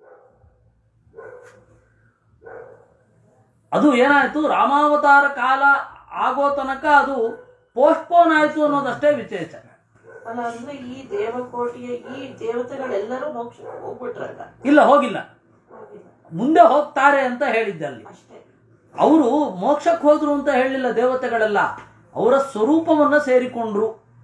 ಅದು ಏನಾಯ್ತು ರಾಮಾವತಾರ ಕಾಲ ಆಗೋ ತನಕ ಅದು ಪೋಸ್ಟ್ಪೋನ್ ಆಯ್ತು ಅನ್ನೋದಷ್ಟೇ ವಿಶೇಷ ಅಲ್ಲ ಅಂದ್ರೆ ಈ ದೇವಕೋಟಿಯ ಈ ದೇವತೆಗಳೆಲ್ಲರೂ ಮೋಕ್ಷಕ್ಕೆ ಹೋಗ್ಬಿಟ್ರಲ್ಲ ಇಲ್ಲ ಹೋಗಿಲ್ಲ ಹೋಗಿಲ್ಲ. ಮುಂದೆ ಹೋಗ್ತಾರೆ ಅಂತ ಹೇಳಿದ್ದೆ ಅಲ್ಲಿ ಅಷ್ಟೇ ಅವರು ಮೋಕ್ಷಕ್ಕೆ ಹೋದ್ರು ಅಂತ ಹೇಳಿಲ್ಲ ದೇವತೆಗಳೆಲ್ಲ ಅವರ ಸ್ವರೂಪವನ್ನ ಸೇರಿಕೊಂಡ್ರು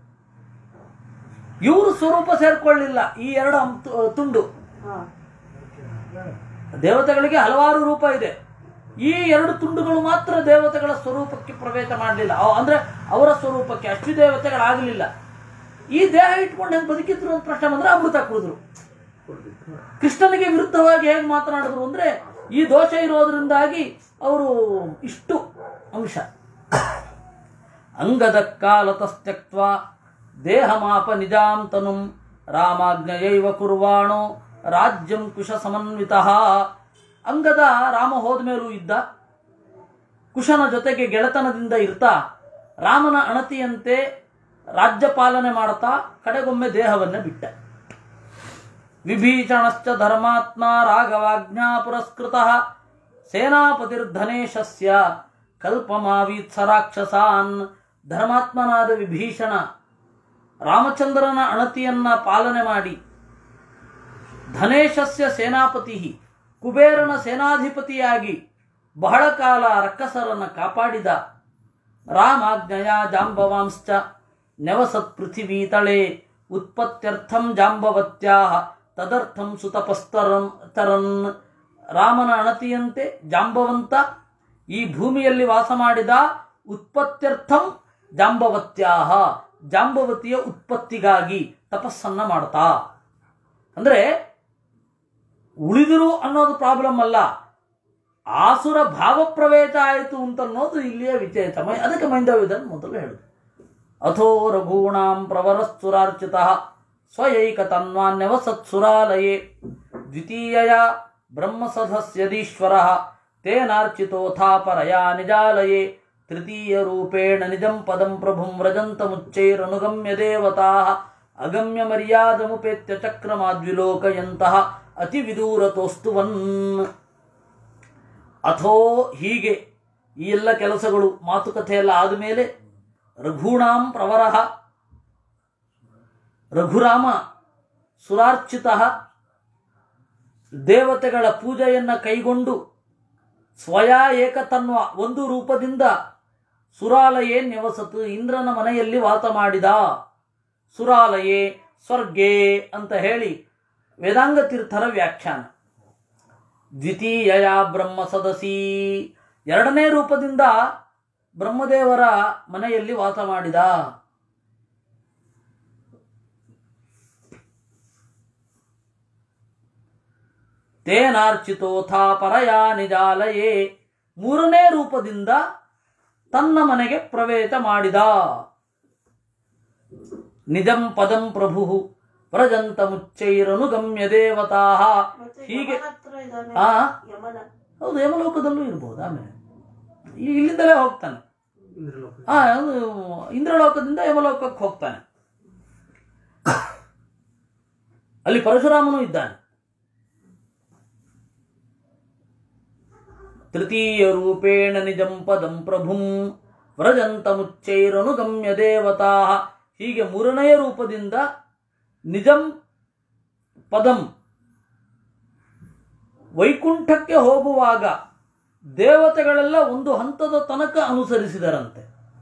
ಇವರು ಸ್ವರೂಪ ಸೇರ್ಕೊಳ್ಳಿಲ್ಲ ಈ ಎರಡು ಅಂ- ತು- ತುಂಡು ಹಾ ದೇವತೆಗಳಿಗೆ ಹಲವಾರು ರೂಪ ಇದೆ ಈ ಎರಡು ತುಂಡುಗಳು ಮಾತ್ರ ದೇವತೆಗಳ ಸ್ವರೂಪಕ್ಕೆ ಪ್ರವೇಶ ಮಾಡಲಿಲ್ಲ ಅಂದ್ರೆ ಅವರ ಸ್ವರೂಪಕ್ಕೆ ಅಷ್ಟು ದೇವತೆಗಳಾಗಲಿಲ್ಲ ಈ ದೇಹ ಇಟ್ಕೊಂಡು ಹೆಂಗ್ ಬದುಕಿದ್ರು ಅಂತ ಪ್ರಶ್ನೆ ಬಂದ್ರೆ ಅಮೃತ ಕುಡಿದ್ರು ಕೃಷ್ಣನಿಗೆ ವಿರುದ್ಧವಾಗಿ ಹೇಗೆ ಮಾತನಾಡಿದ್ರು ಅಂದ್ರೆ ಈ ದೋಷ ಇರೋದ್ರಿಂದಾಗಿ ಅವರು ಇಷ್ಟು ಅಂಶ ಅಂಗದ ಕಾಲತಸ್ತ್ಯಕ್ವ ದೇಹಮಾಪ ನಿಜಾಂ ತನುಂ ರಾಮಾಜ್ಞಯೈವ ಕುರ್ವಾಣೋ ರಾಜ್ಯಂ ಕುಶ ಸಮನ್ವಿತ ಅಂಗದ ರಾಮ ಹೋದ ಮೇಲೂ ಇದ್ದ ಕುಶನ ಜೊತೆಗೆ ಗೆಳೆತನದಿಂದ ಇರ್ತಾ ರಾಮನ ಅಣತಿಯಂತೆ ರಾಜ್ಯ ಪಾಲನೆ ಮಾಡ್ತಾ ಕಡೆಗೊಮ್ಮೆ ದೇಹವನ್ನೇ ಬಿಟ್ಟ ವಿಭೀಷಣಶ್ಚ ಧರ್ಮಾತ್ಮ ರಾಘವಾಜ್ಞಾ ಪುರಸ್ಕೃತ ಸೇನಾಪತಿರ್ಧನೇಶಸ್ಯ ಕಲ್ಪಮಾವೀತ್ಸ ರಾಕ್ಷಸಾನ್ ಧರ್ಮಾತ್ಮನಾದ ವಿಭೀಷಣ ರಾಮಚಂದ್ರನ ಅಣತಿಯನ್ನ ಪಾಲನೆ ಮಾಡಿ ಧನೇಶಸ್ಯ ಸೇನಾಪತಿ ಕುಬೇರನ ಸೇನಾಧಿಪತಿಯಾಗಿ ಬಹಳ ಕಾಲ ರಕ್ಕಸರನ್ನ ಕಾಪಾಡಿದ ರಾಮಾಜ್ಞೆಯ ಜಾಂಬವಾಂಶ್ಚ ನೆವಸತ್ ಪೃಥಿವೀ ತಳೆ ಉತ್ಪತ್ತ್ಯರ್ಥಂ ಜಾಂಬವತ್ಯಾ ತದರ್ಥಂ ಸುತಪಸ್ತರನ್ ತರನ್ ರಾಮನ ಅಣತಿಯಂತೆ ಜಾಂಬವಂತ ಈ ಭೂಮಿಯಲ್ಲಿ ವಾಸ ಮಾಡಿದ ಉತ್ಪತ್ತ್ಯರ್ಥಂ ಜಾಂಬವತ್ಯಾಹ ಜಾಂಬವತಿಯ ಉತ್ಪತ್ತಿಗಾಗಿ ತಪಸ್ಸನ್ನ ಮಾಡ್ತಾ ಅಂದ್ರೆ ಉಳಿದಿರು ಅನ್ನೋದು ಪ್ರಾಬ್ಲಮ್ ಅಲ್ಲ ಆಸುರ ಭಾವಪ್ರವೇಶ ಆಯಿತು ಅಂತ ಅನ್ನೋದು ಇಲ್ಲಿಯ ವಿಚೇತ ಮೈ ಅದಕ್ಕೆ ಮೈಂದವ್ಯದನ್ನು ಮೊದಲು ಹೇಳುದು ಅಥೋ ರಘೂಣಾಂ ಪ್ರವರಸ್ಸುರಾರ್ಚಿತ ಸ್ವಯೈಕ ತನ್ವಾನ್ಯವಸತ್ಸುರಾಲಯೇ ದ್ವಿತೀಯ ಬ್ರಹ್ಮಸದಸ್ಯದೀಶ್ವರ ತೇನಾರ್ಚಿತೋಥಾ ಪರಯಾ ನಿಜಾಲಯೇ ತೃತೀಯ ರೂಪೇಣ ನಿಜಂ ಪದಂ ಪ್ರಭುಂ ವ್ರಜಂತಮುಚ್ಚೈರನುಗಮ್ಯ ದೇವತಾ ಅಗಮ್ಯ ಮರ್ಯಾದಮುಪೇತ್ಯ ಚಕ್ರಮಾದ್ವಿಲೋಕಯಂತಹ ಅತಿ ವಿದೂರತೋಸ್ತುವನ್ ಅಥೋ ಹೀಗೆ ಈ ಎಲ್ಲ ಕೆಲಸಗಳು ಮಾತುಕತೆ ಎಲ್ಲ ಆದಮೇಲೆ ರಘೂಣಾಂ ಪ್ರವರಃ ರಘುರಾಮ ಸುರಾರ್ಚಿತ ದೇವತೆಗಳ ಪೂಜೆಯನ್ನ ಕೈಗೊಂಡು ಸ್ವಯ ಏಕತನ್ವ ಒಂದು ರೂಪದಿಂದ ಸುರಾಲಯೇ ನೆವಸತು ಇಂದ್ರನ ಮನೆಯಲ್ಲಿ ವಾಸ ಮಾಡಿದ ಸುರಾಲಯೇ ಸ್ವರ್ಗೇ ಅಂತ ಹೇಳಿ ವೇದಾಂಗ ತೀರ್ಥರ ವ್ಯಾಖ್ಯಾನ ದ್ವಿತೀಯ ಬ್ರಹ್ಮ ಸದಸಿ ಎರಡನೇ ರೂಪದಿಂದ ಬ್ರಹ್ಮದೇವರ ಮನೆಯಲ್ಲಿ ವಾಸ ಮಾಡಿದ ತೇನಾರ್ಚಿತೋಥಾ ಪರಯಾ ನಿಜಾಲಯೇ ಮೂರನೇ ರೂಪದಿಂದ ತನ್ನ ಮನೆಗೆ ಪ್ರವೇಶ ಮಾಡಿದ ನಿಜಂ ಪದಂ ಪ್ರಭು ವ್ರಜಂತ ಮುಚ್ಚೈರನುಗಮ್ಯ ದೇವತಾ ಮತ್ತೆ ಹೀಗೆ ಯಮನ ಹತ್ರ ಇದ್ದಾನೆ ಆ ಯಮನ ಹೌದು ಯಮಲೋಕದಲ್ಲೂ ಇರ್ಬೋದು ಆಮೇಲೆ ಈ- ಇಲ್ಲಿಂದಲೇ ಹೋಗ್ತಾನೆ ಇಂದ್ರಲೋಕ ಆ ಅದು ಇಂದ್ರಲೋಕದಿಂದ ಯಮಲೋಕಕ್ಕೆ ಹೋಗ್ತಾನೆ ಅಲ್ಲಿ ಪರಶುರಾಮನು ಇದ್ದಾನೆ ತೃತೀಯ ರೂಪೇಣ ನಿಜಂ ಪದಂ ಪ್ರಭುಂ ವ್ರಜಂತ ಮುಚ್ಚೈರನುಗಮ್ಯ ದೇವತಾ ಹೀಗೆ ಮೂರನೆಯ ರೂಪದಿಂದ ನಿಜಂ ಪದಂ ವೈಕುಂಠಕ್ಕೆ ಹೋಗುವಾಗ ದೇವತೆಗಳೆಲ್ಲ ಒಂದು ಹಂತದ ತನಕ ಅನುಸರಿಸಿದರಂತೆ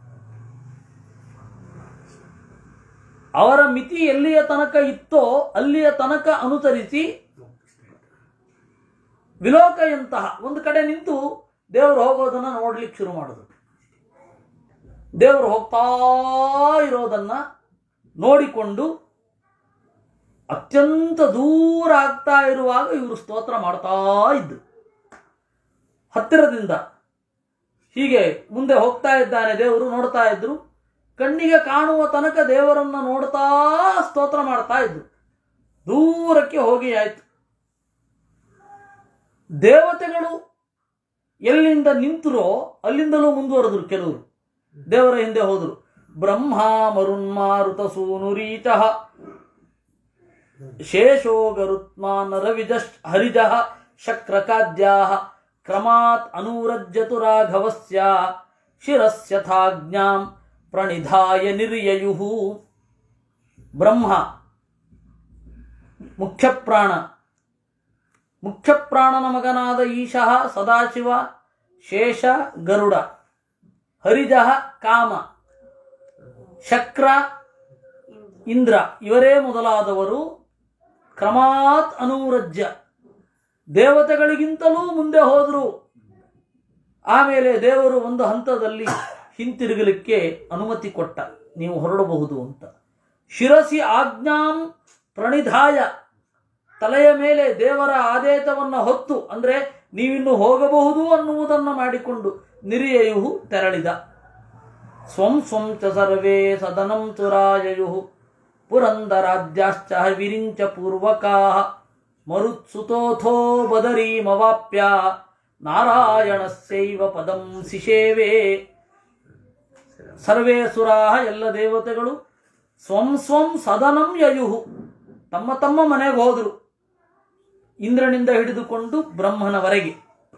ಅವರ ಮಿತಿ ಎಲ್ಲಿಯ ತನಕ ಇತ್ತೋ ಅಲ್ಲಿಯ ತನಕ ಅನುಸರಿಸಿ ವಿಲೋಕಯಂತಹ ಒಂದು ಕಡೆ ನಿಂತು ದೇವರು ಹೋಗೋದನ್ನ ನೋಡ್ಲಿಕ್ಕೆ ಶುರು ಮಾಡಿದ್ರು ದೇವರು ಹೋಗ್ತಾ ಇರೋದನ್ನ ನೋಡಿಕೊಂಡು ಅತ್ಯಂತ ದೂರ ಆಗ್ತಾ ಇರುವಾಗ ಇವರು ಸ್ತೋತ್ರ ಮಾಡ್ತಾ ಇದ್ರು ಹತ್ತಿರದಿಂದ ಹೀಗೆ ಮುಂದೆ ಹೋಗ್ತಾ ಇದ್ದಾನೆ ದೇವರು ನೋಡ್ತಾ ಇದ್ರು ಕಣ್ಣಿಗೆ ಕಾಣುವ ತನಕ ದೇವರನ್ನ ನೋಡ್ತಾ ಸ್ತೋತ್ರ ಮಾಡ್ತಾ ಇದ್ರು ದೂರಕ್ಕೆ ಹೋಗಿ ಆಯ್ತು ದೇವತೆಗಳು ಎಲ್ಲಿಂದ ನಿಂತರೋ ಅಲ್ಲಿಂದಲೂ ಮುಂದುವರೆದ್ರು ಕೆಲವರು ದೇವರ ಹಿಂದೆ ಹೋದರು ಬ್ರಹ್ಮ ಮರುನ್ಮಾರುತ ಸೂನುರೀಚ ಶೇಷೋ ಗರುತ್ಮಾನ್ ರವಿಜ ಹರಿಜ ಶಕ್ರಕಾದ್ಯಾ ಕ್ರಮಾತ್ ಅನುರಜ್ಯತು ರಾಘವಸ್ಯ ಶಿರಸ್ಯಥಾಜ್ಞಾಂ ಪ್ರಣಿಧಾಯ ನಿರ್ಯಯು ಬ್ರಹ್ಮ ಮುಖ್ಯಪ್ರಾಣ ಮುಖ್ಯಪ್ರಾಣನ ಮಗನಾದ ಈಶಃ ಸದಾಶಿವ ಶೇಷ ಗರುಡ ಹರಿಜ ಕಾಮ ಶಕ್ರ ಇಂದ್ರ ಇವರೇ ಮೊದಲಾದವರು ಕ್ರಮಾತ್ ಅನುರಜ್ಯ ದೇವತೆಗಳಿಗಿಂತಲೂ ಮುಂದೆ ಹೋದರು ಆಮೇಲೆ ದೇವರು ಒಂದು ಹಂತದಲ್ಲಿ ಹಿಂತಿರುಗಲಿಕ್ಕೆ ಅನುಮತಿ ಕೊಟ್ಟ ನೀವು ಹೊರಡಬಹುದು ಅಂತ ಶಿರಸಿ ಆಜ್ಞಾಂ ಪ್ರಣಿಧಾಯ ತಲೆಯ ಮೇಲೆ ದೇವರ ಆದೇಶವನ್ನು ಹೊತ್ತು ಅಂದ್ರೆ ನೀವಿನ್ನು ಹೋಗಬಹುದು ಅನ್ನುವುದನ್ನು ಮಾಡಿಕೊಂಡು ನಿರಿಯಯು ತೆರಳಿದ ಸ್ವಂ ಸ್ವಂ ಚ ಸರ್ವೇ ಸದನಂ ತುರಾಯಯು ಪುರಂದರಾದ್ಯಾಶ್ಚ ವಿರಿಂಚ ಪೂರ್ವಕಾ ಮರುತ್ಸುತೋಥೋ ಬದರೀಮವಾಪ್ಯ ನಾರಾಯಣಸ್ಯೈವ ಪದಂ ಸಿಷೇವೆ ಸರ್ವೇ ಸುರಾಹ ಎಲ್ಲ ದೇವತೆಗಳು ಸ್ವಂ ಸ್ವಂ ಸದನಂ ಯಯುಹು ತಮ್ಮ ತಮ್ಮ ಮನೆಗೆ ಹೋದರು ಇಂದ್ರನಿಂದ ಹಿಡಿದುಕೊಂಡು ಬ್ರಹ್ಮನವರೆಗೆ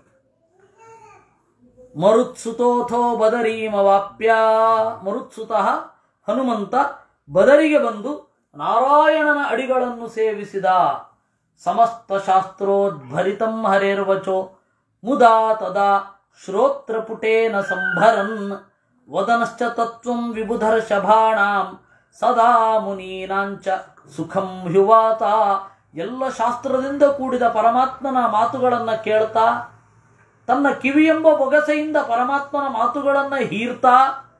ಮರುತ್ಸುತೋಥೋ ಬದರೀಮವಾಪ್ಯ ಮರುತ್ಸುತಃ ಹನುಮಂತ ಬದರಿಗೆ ಬಂದು ನಾರಾಯಣನ ಅಡಿಗಳನ್ನು ಸೇವಿಸಿದ ಸಮಸ್ತ ಶಾಸ್ತ್ರೋದ್ಭರಿತಂ ಹರೇರ್ವಚೋ ಮುದಾ ತದಾ ಶ್ರೋತ್ರಪುಟೇನ ಸಂಭರನ್ ವದನಶ್ಚ ತತ್ವಂ ವಿಬುಧರ್ಷಭಾಣಾಂ ಸದಾ ಮುನೀನಾಂಚ ಸುಖಂ ಹ್ಯುವಾತ ಎಲ್ಲ ಶಾಸ್ತ್ರದಿಂದ ಕೂಡಿದ ಪರಮಾತ್ಮನ ಮಾತುಗಳನ್ನು ಕೇಳ್ತಾ ತನ್ನ ಕಿವಿಯೆಂಬ ಬೊಗಸೆಯಿಂದ ಪರಮಾತ್ಮನ ಮಾತುಗಳನ್ನು ಹೀರ್ತಾ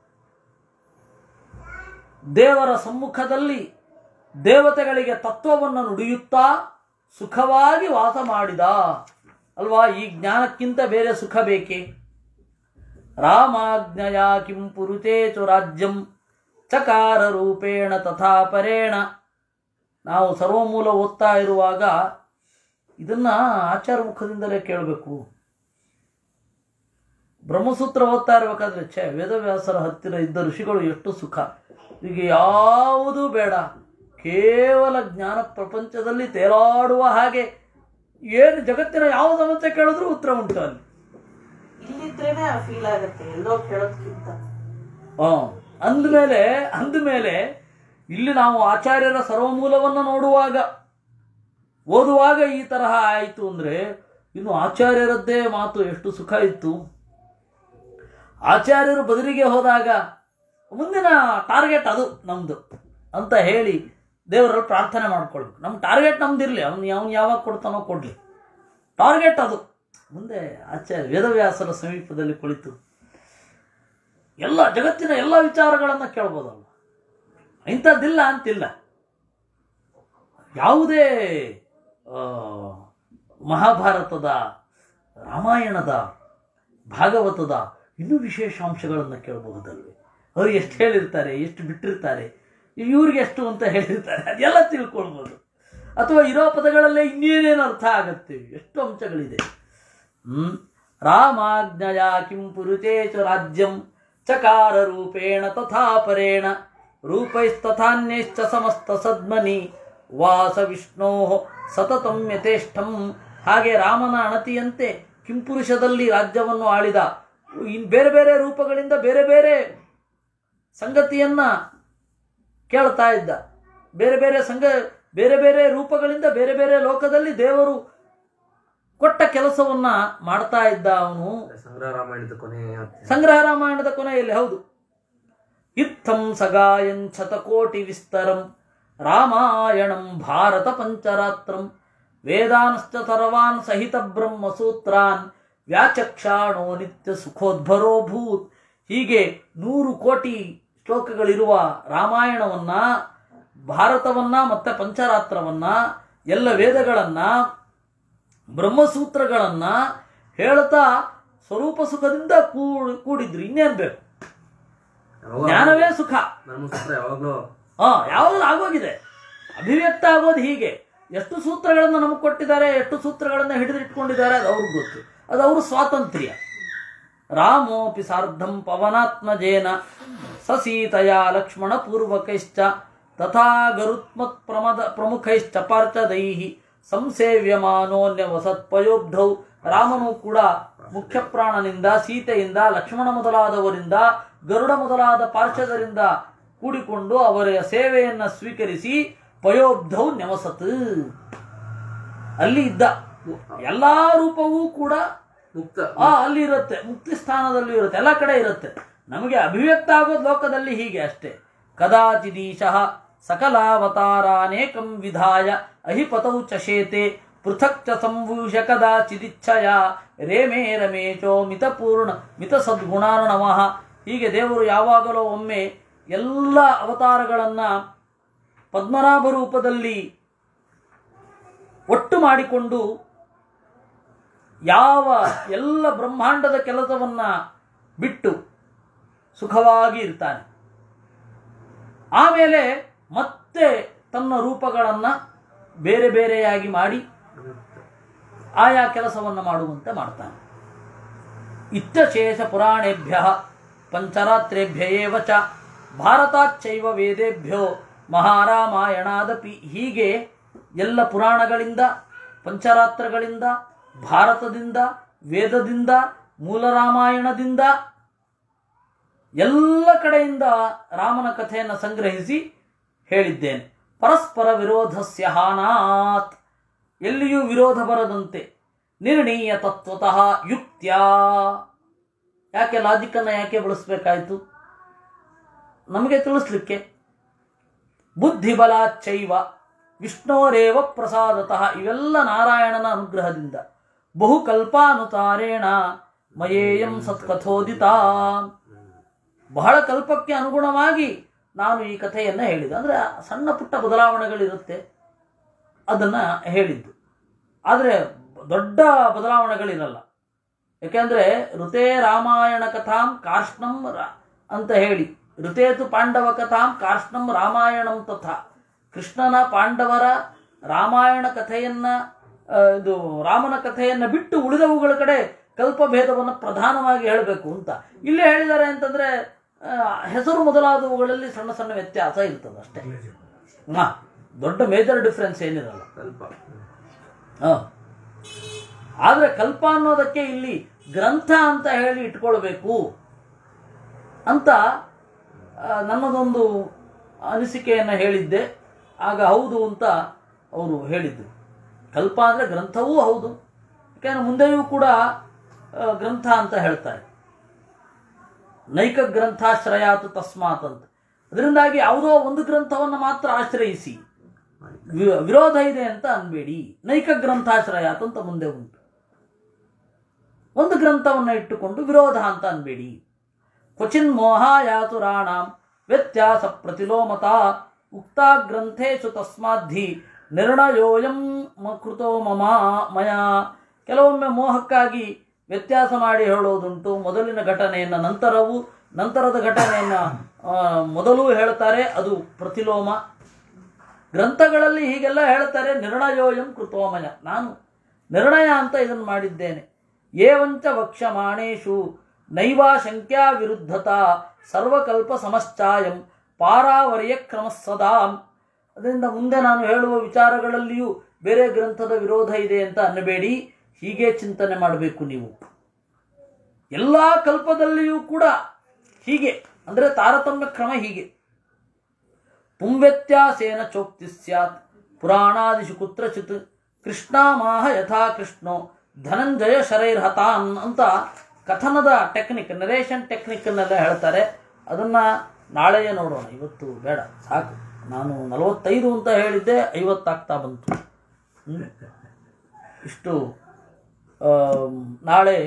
ದೇವರ ಸಮ್ಮುಖದಲ್ಲಿ ದೇವತೆಗಳಿಗೆ ತತ್ವವನ್ನು ನುಡಿಯುತ್ತಾ ಸುಖವಾಗಿ ವಾಸ ಮಾಡಿದ ಅಲ್ವಾ ಈ ಜ್ಞಾನಕ್ಕಿಂತ ಬೇರೆ ಸುಖ ಬೇಕೇ ರಾಮಾಜ್ಞಯ ಕಿಂ ಪುರುತೆ ಚು ರಾಜ್ಯಂ ಚಕಾರ ರೂಪೇಣ ತಥಾ ಪರೇಣ ನಾವು ಸರ್ವಮೂಲ ಓದ್ತಾ ಇರುವಾಗ ಇದನ್ನ ಆಚಾರ ಮುಖದಿಂದಲೇ ಕೇಳಬೇಕು ಬ್ರಹ್ಮಸೂತ್ರ ಓದ್ತಾ ಇರಬೇಕಾದ್ರೆ ಛೇ ವೇದವ್ಯಾಸರ ಹತ್ತಿರ ಇದ್ದ ಋಷಿಗಳು ಎಷ್ಟು ಸುಖ ಈಗ ಯಾವುದೂ ಬೇಡ ಕೇವಲ ಜ್ಞಾನ ಪ್ರಪಂಚದಲ್ಲಿ ತೇಲಾಡುವ ಹಾಗೆ ಏನು ಜಗತ್ತಿನ ಯಾವ ಸಮಸ್ಯೆ ಕೇಳಿದ್ರೂ ಉತ್ತರ ಉಂಟು ಅಲ್ಲಿ ಇಲ್ಲಿದ್ರೇನೆ ಆ ಫೀಲ್ ಆಗತ್ತೆ ಎಲ್ಲೋ ಕೇಳೋದ್ಕಿಂತ ಆ, ಅಂದಮೇಲೆ ಅಂದಮೇಲೆ ಇಲ್ಲಿ ನಾವು ಆಚಾರ್ಯರ ಸರ್ವಮೂಲವನ್ನು ನೋಡುವಾಗ ಓದುವಾಗ ಈ ತರಹ ಆಯಿತು ಅಂದರೆ ಇನ್ನು ಆಚಾರ್ಯರದ್ದೇ ಮಾತು ಎಷ್ಟು ಸುಖ ಇತ್ತು ಆಚಾರ್ಯರು ಬದಲಿಗೆ ಹೋದಾಗ ಮುಂದಿನ ಟಾರ್ಗೆಟ್ ಅದು ನಮ್ಮದು ಅಂತ ಹೇಳಿ ದೇವರಲ್ಲಿ ಪ್ರಾರ್ಥನೆ ಮಾಡ್ಕೊಳ್ಬೇಕು ನಮ್ಮ ಟಾರ್ಗೆಟ್ ನಮ್ದಿರಲಿ ಅವ್ನು ಅವ್ನು ಯಾವಾಗ ಕೊಡ್ತಾನೋ ಕೊಡಲಿ ಟಾರ್ಗೆಟ್ ಅದು ಮುಂದೆ ಆಚಾರ್ಯ ವೇದವ್ಯಾಸರ ಸಮೀಪದಲ್ಲಿ ಕುಳಿತು ಎಲ್ಲ ಜಗತ್ತಿನ ಎಲ್ಲ ವಿಚಾರಗಳನ್ನು ಕೇಳ್ಬೋದಲ್ಲ ಇಂಥದ್ದಿಲ್ಲ ಅಂತಿಲ್ಲ ಯಾವುದೇ ಆ, ಮಹಾಭಾರತದ ರಾಮಾಯಣದ ಭಾಗವತದ ಇನ್ನೂ ವಿಶೇಷಾಂಶಗಳನ್ನು ಕೇಳಬಹುದಲ್ವೇ ಅವ್ರು ಎಷ್ಟು ಹೇಳಿರ್ತಾರೆ ಎಷ್ಟು ಬಿಟ್ಟಿರ್ತಾರೆ ಇವ್ರಿಗೆ ಎಷ್ಟು ಅಂತ ಹೇಳಿರ್ತಾರೆ ಅದೆಲ್ಲ ತಿಳ್ಕೊಳ್ಬೋದು ಅಥವಾ ಇರೋ ಪದಗಳಲ್ಲೇ ಇನ್ನೇನೇನು ಅರ್ಥ ಆಗತ್ತೆ ಎಷ್ಟು ಅಂಶಗಳಿದೆ ಹ್ಮ್ ರಾಮಾಜ್ಞಯ ಕಿಂ ಪುರುತೆ ಚ ರಾಜ್ಯಂ ಚಕಾರ ರೂಪೇಣ ತಥಾ ಪರೇಣ ರೂಪೈಸ್ತಥಾನ್ಯಶ್ಚ ಸಮಸ್ತ ಸದ್ಮನಿ ವಾಸ ವಿಷ್ಣೋ ಸತತಂ ಯಥೇಷ್ಟಂ ಹಾಗೆ ರಾಮನ ಅಣತಿಯಂತೆ ಕಿಂಪುರುಷದಲ್ಲಿ ರಾಜ್ಯವನ್ನು ಆಳಿದ ಇನ್ ಬೇರೆ ಬೇರೆ ರೂಪಗಳಿಂದ ಬೇರೆ ಬೇರೆ ಸಂಗತಿಯನ್ನ ಕೇಳ್ತಾ ಇದ್ದ ಬೇರೆ ಬೇರೆ ಸಂಗ ಬೇರೆ ಬೇರೆ ರೂಪಗಳಿಂದ ಬೇರೆ ಬೇರೆ ಲೋಕದಲ್ಲಿ ದೇವರು ಕೊಟ್ಟ ಕೆಲಸವನ್ನ ಮಾಡ್ತಾ ಇದ್ದ ಅವನು ಸಂಗ್ರಹ ರಾಮಾಯಣದ ಕೊನೆಯ ಸಂಗ್ರಹ ರಾಮಾಯಣದ ಕೊನೆಯಲ್ಲಿ ಹೌದು ಇತ್ತಂ ಸಗಾಯಂ ಶತಕೋಟಿ ವಿಸ್ತರಂ ರಾಮಾಯಣಂ ಭಾರತ ಪಂಚರಾತ್ರಂ ವೇದಾಂಶ್ಚ ಸರ್ವಾನ್ ಸಹಿತ ಬ್ರಹ್ಮಸೂತ್ರಾನ್ ವ್ಯಾಚಕ್ಷಾಣೋ ನಿತ್ಯ ಸುಖೋದ್ಭರೋ ಭೂತ್ ಹೀಗೆ ನೂರು ಕೋಟಿ ಶ್ಲೋಕಗಳಿರುವ ರಾಮಾಯಣವನ್ನ ಭಾರತವನ್ನ ಮತ್ತೆ ಪಂಚರಾತ್ರವನ್ನ ಎಲ್ಲ ವೇದಗಳನ್ನ ಬ್ರಹ್ಮಸೂತ್ರಗಳನ್ನ ಹೇಳ್ತಾ ಸ್ವರೂಪ ಸುಖದಿಂದ ಕೂಡ್- ಕೂಡಿದ್ರು ಇನ್ನೇನ್ ಬೇಕು ಜ್ಞಾನವೇ ಸುಖ ನಮ್ಮ ಸೂತ್ರ ಯಾವಾಗ್ಲೂ ಹಾ ಯಾವಾಗ ಆಗೋಗಿದೆ ಅಭಿವ್ಯಕ್ತ ಆಗೋದು ಹೀಗೆ ಎಷ್ಟು ಸೂತ್ರಗಳನ್ನು ನಮಗೆ ಕೊಟ್ಟಿದ್ದಾರೆ ಎಷ್ಟು ಸೂತ್ರಗಳನ್ನು ಹಿಡಿದಿಟ್ಕೊಂಡಿದ್ದಾರೆ ಅದು ಅವ್ರಿಗೆ ಗೊತ್ತು ಅದು ಅವ್ರ ಸ್ವಾತಂತ್ರ್ಯ ರಾಮೋಪಿ ಸಾರ್ಧಂ ಪವನಾತ್ಮಜೇನ ಸಸೀತಯ ಲಕ್ಷ್ಮಣ ಪೂರ್ವಕೈಶ್ಚ ತಥಾ ಗರುತ್ಮತ್ ಪ್ರಮದ ಪ್ರಮುಖೈಶ್ಚ ಪಾರ್ಚದೈಹಿ ಸಂಸೇವ್ಯಮಾನೋನ್ಯ ವಸತ್ಪಯೋಬ್ಧೌ ರಾಮನು ಕೂಡ ಮುಖ್ಯ ಪ್ರಾಣನಿಂದ ಸೀತೆಯಿಂದ ಲಕ್ಷ್ಮಣ ಮೊದಲಾದವರಿಂದ ಗರುಡ ಮೊದಲಾದ ಪಾರ್ಶ್ವದರಿಂದ ಕೂಡಿಕೊಂಡು ಅವರ ಸೇವೆಯನ್ನ ಸ್ವೀಕರಿಸಿ ಪಯೋಬ್ಧೌ ನೆವಸತ್ ಅಲ್ಲಿ ಇದ್ದ ಎಲ್ಲಾ ರೂಪವೂ ಕೂಡ ಮುಕ್ತ ಆ ಅಲ್ಲಿ ಇರುತ್ತೆ ಮುಕ್ತಿ ಸ್ಥಾನದಲ್ಲಿ ಇರುತ್ತೆ ಎಲ್ಲ ಕಡೆ ಇರುತ್ತೆ ನಮಗೆ ಅಭಿವ್ಯಕ್ತ ಆಗೋದು ಲೋಕದಲ್ಲಿ ಹೀಗೆ ಅಷ್ಟೇ ಕದಾಚಿದೀಶಃ ಸಕಲಾವತಾರಾನೇಕಂ ವಿಧಾಯ ಅಹಿಪತೌ ಚಶೇತೆ ಪೃಥಕ್ ಚ ಸಂಭೂಷ ಕದಾಚಿದಿಚ್ಛಯ ರೇಮೇ ರಮೇಶೋ ಮಿತಪೂರ್ಣ ಮಿತ ಸದ್ಗುಣಾರ್ಣವಃ ಹೀಗೆ ದೇವರು ಯಾವಾಗಲೂ ಒಮ್ಮೆ ಎಲ್ಲ ಅವತಾರಗಳನ್ನ ಪದ್ಮನಾಭ ರೂಪದಲ್ಲಿ ಒಟ್ಟು ಮಾಡಿಕೊಂಡು ಯಾವ ಎಲ್ಲ ಬ್ರಹ್ಮಾಂಡದ ಕೆಲಸವನ್ನ ಬಿಟ್ಟು ಸುಖವಾಗಿ ಇರ್ತಾನೆ ಆಮೇಲೆ ಮತ್ತೆ ತನ್ನ ರೂಪಗಳನ್ನು ಬೇರೆ ಬೇರೆಯಾಗಿ ಮಾಡಿ ಆಯಾ ಕೆಲಸವನ್ನು ಮಾಡುವಂತೆ ಮಾಡ್ತಾನೆ ಇತ್ಯಶೇಷ ಪುರಾಣೇಭ್ಯ ಪಂಚರಾತ್ರೇಭ್ಯ ಏವ ಚ ಭಾರತಾಚ್ಚೈವ ವೇದೇಭ್ಯೋ ಮಹಾರಾಮಾಯಣಾದಪಿ ಹೀಗೆ ಎಲ್ಲ ಪುರಾಣಗಳಿಂದ ಪಂಚರಾತ್ರಗಳಿಂದ ಭಾರತದಿಂದ ವೇದದಿಂದ ಮೂಲ ರಾಮಾಯಣದಿಂದ ಎಲ್ಲ ಕಡೆಯಿಂದ ರಾಮನ ಕಥೆಯನ್ನು ಸಂಗ್ರಹಿಸಿ ಹೇಳಿದ್ದೇನೆ ಪರಸ್ಪರ ವಿರೋಧಸ್ಯ ಹಾನಾತ್ ಎಲ್ಲಿಯೂ ವಿರೋಧ ಬರದಂತೆ ನಿರ್ಣೀಯ ತತ್ವತಃ ಯುಕ್ತ್ಯ ಯಾಕೆ ಲಾಜಿಕ್ಕನ್ನು ಯಾಕೆ ಬಳಸಬೇಕಾಯಿತು ನಮಗೆ ತಿಳಿಸ್ಲಿಕ್ಕೆ ಬುದ್ಧಿಬಲಾಚ್ಚೈವ ವಿಷ್ಣೋರೇವ ಪ್ರಸಾದತಃ ಇವೆಲ್ಲ ನಾರಾಯಣನ ಅನುಗ್ರಹದಿಂದ ಬಹುಕಲ್ಪಾನುತಾರೇಣ ಮಯೇಯಂ ಸತ್ಕಥೋದಿತ ಬಹಳ ಕಲ್ಪಕ್ಕೆ ಅನುಗುಣವಾಗಿ ನಾನು ಈ ಕಥೆಯನ್ನು ಹೇಳಿದೆ ಅಂದರೆ ಸಣ್ಣ ಪುಟ್ಟ ಬದಲಾವಣೆಗಳಿರುತ್ತೆ ಅದನ್ನು ಹೇಳಿದ್ದು ಆದರೆ ದೊಡ್ಡ ಬದಲಾವಣೆಗಳಿರಲ್ಲ ಯಾಕೆಂದರೆ ಋತೇ ರಾಮಾಯಣ ಕಥಾಂ ಕಾರ್ಷ್ಣಂ ರ- ಅಂತ ಹೇಳಿ ಋತೇತು ಪಾಂಡವ ಕಥಾಂ ಕಾರ್ಷ್ಣಂ ರಾಮಾಯಣಂ ತಥಾ ಕೃಷ್ಣನ ಪಾಂಡವರ ರಾಮಾಯಣ ಕಥೆಯನ್ನ ಆ, ಇದು ರಾಮನ ಕಥೆಯನ್ನ ಬಿಟ್ಟು ಉಳಿದವುಗಳ ಕಡೆ ಕಲ್ಪಭೇದವನ್ನು ಪ್ರಧಾನವಾಗಿ ಹೇಳಬೇಕು ಅಂತ ಇಲ್ಲೇ ಹೇಳಿದ್ದಾರೆ ಅಂತಂದ್ರೆ ಆ, ಹೆಸರು ಮೊದಲಾದವುಗಳಲ್ಲಿ ಸಣ್ಣ ಸಣ್ಣ ವ್ಯತ್ಯಾಸ ಇರ್ತದೆ ಅಷ್ಟೇ ಹಾ ದೊಡ್ಡ ಮೇಜರ್ ಡಿಫ್ರೆನ್ಸ್ ಏನಿರಲ್ಲ ಸ್ವಲ್ಪ ಹ. ಆದ್ರೆ ಕಲ್ಪ ಅನ್ನೋದಕ್ಕೆ ಇಲ್ಲಿ ಗ್ರಂಥ ಅಂತ ಹೇಳಿ ಇಟ್ಕೊಳ್ಬೇಕು ಅಂತ ಆ, ನನ್ನದೊಂದು ಅನಿಸಿಕೆಯನ್ನು ಹೇಳಿದ್ದೆ ಆಗ ಹೌದು ಅಂತ ಅವರು ಹೇಳಿದ್ರು ಕಲ್ಪ ಅಂದರೆ ಗ್ರಂಥವೂ ಹೌದು ಯಾಕೆಂದ್ರೆ ಮುಂದೆಯೂ ಕೂಡ ಆ, ಗ್ರಂಥ ಅಂತ ಹೇಳ್ತಾರೆ ನೈಕ ಗ್ರಂಥಾಶ್ರಯಾತು ತಸ್ಮಾತ್ ಅಂತ ಅದರಿಂದಾಗಿ ಯಾವುದೋ ಒಂದು ಗ್ರಂಥವನ್ನು ಮಾತ್ರ ಆಶ್ರಯಿಸಿ ವಿ- ವಿರೋಧ ಇದೆ ಅಂತ ಅನ್ಬೇಡಿ ನೈಕ ಗ್ರಂಥಾಶ್ರಯಾತ್ ಅಂತ ಮುಂದೆ ಉಂಟು ಒಂದು ಗ್ರಂಥವನ್ನು ಇಟ್ಟುಕೊಂಡು ವಿರೋಧ ಅಂತ ಅನ್ಬೇಡಿ ಕ್ವಚಿನ್ ಮೋಹಾಯಾತುರಾಣಾಂ ವ್ಯತ್ಯಾಸ ಪ್ರತಿಲೋಮತ ಉಕ್ತ ಗ್ರಂಥೇಶು ತಸ್ಮಾದ್ಧಿ ನಿರ್ಣಯೋಯಂ ಮ- ಕೃತೋ ಮಮ ಮಯ ಕೆಲವೊಮ್ಮೆ ಮೋಹಕ್ಕಾಗಿ ವ್ಯತ್ಯಾಸ ಮಾಡಿ ಹೇಳೋದುಂಟು ಮೊದಲಿನ ಘಟನೆಯನ್ನು ನಂತರವು ನಂತರದ ಘಟನೆಯನ್ನು ಆ, ಮೊದಲು ಹೇಳ್ತಾರೆ ಅದು ಪ್ರತಿಲೋಮ ಗ್ರಂಥಗಳಲ್ಲಿ ಹೀಗೆಲ್ಲ ಹೇಳ್ತಾರೆ ನಿರ್ಣಯೋಯಂ ಕೃತೋಮಯ ನಾನು ನಿರ್ಣಯ ಅಂತ ಇದನ್ನು ಮಾಡಿದ್ದೇನೆ ಏವಂಚ ವಕ್ಷಮಾಣೇಶು ನೈವಾ ಶಂಕ್ಯಾ ವಿರುದ್ಧತ ಸರ್ವಕಲ್ಪ ಸಮಶ್ಚಾಯಂ ಪಾರಾವರ್ಯ ಕ್ರಮ ಸದಾ ಅದರಿಂದ ಮುಂದೆ ನಾನು ಹೇಳುವ ವಿಚಾರಗಳಲ್ಲಿಯೂ ಬೇರೆ ಗ್ರಂಥದ ವಿರೋಧ ಇದೆ ಅಂತ ಅನ್ನಬೇಡಿ ಹೀಗೆ ಚಿಂತನೆ ಮಾಡಬೇಕು ನೀವು ಎಲ್ಲ ಕಲ್ಪದಲ್ಲಿಯೂ ಕೂಡ ಹೀಗೆ ಅಂದರೆ ತಾರತಮ್ಯ ಕ್ರಮ ಹೀಗೆ ಪುಂವ್ಯತ್ಯಾಸೇನ ಚೋಕ್ತಿ ಸ್ಯಾತ್ ಪುರಾಣಾದಿಷು ಕುತ್ರಚಿತ್ ಕೃಷ್ಣಾಮಾಹ ಯಥಾ ಕೃಷ್ಣೋ ಧನಂಜಯ ಶರೈರ್ಹತಾನ್ ಅಂತ ಕಥನದ ಟೆಕ್ನಿಕ್ ನರೇಷನ್ ಟೆಕ್ನಿಕ್ಕನ್ನೆಲ್ಲ ಹೇಳ್ತಾರೆ ಅದನ್ನು ನಾಳೆಯೇ ನೋಡೋಣ ಇವತ್ತು ಬೇಡ ಸಾಕು ನಾನು ನಲವತ್ತೈದು ಅಂತ ಹೇಳಿದ್ದೆ ಐವತ್ತಾಗ್ತಾ ಬಂತು ಹ್ಮ್? ಇಷ್ಟು ಆಮ್, ನಾಳೆ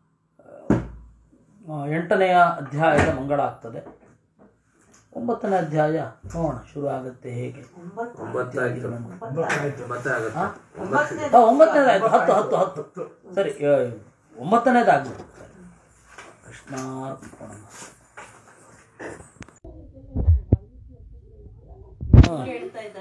ಆ, ಎಂಟನೆಯ ಅಧ್ಯಾಯದ ಮಂಗಳ ಆಗ್ತದೆ ಒಂಬತ್ತನೇ ಅಧ್ಯಾಯ ನೋಡೋಣ ಶುರು ಆಗುತ್ತೆ ಹೇಗೆ ಒಂಬತ್ತು ಒಂಬತ್ತಾಗಿತ್ತು ಮತ್ತೆ ಆಗುತ್ತೆ ಒಂಬತ್ತನೇ ಆ, ಒಂಬತ್ತನೇದಾಯ್ತು ಹತ್ತು ಹತ್ತು ಹತ್ತು ಸರಿ ಆ, ಒಂಬತ್ತನೇದಾಗ್ಬೋದು ಸರಿ ಕೃಷ್ಣ ಹೇಳ್ತಾ ಇದ್ದಾರೆ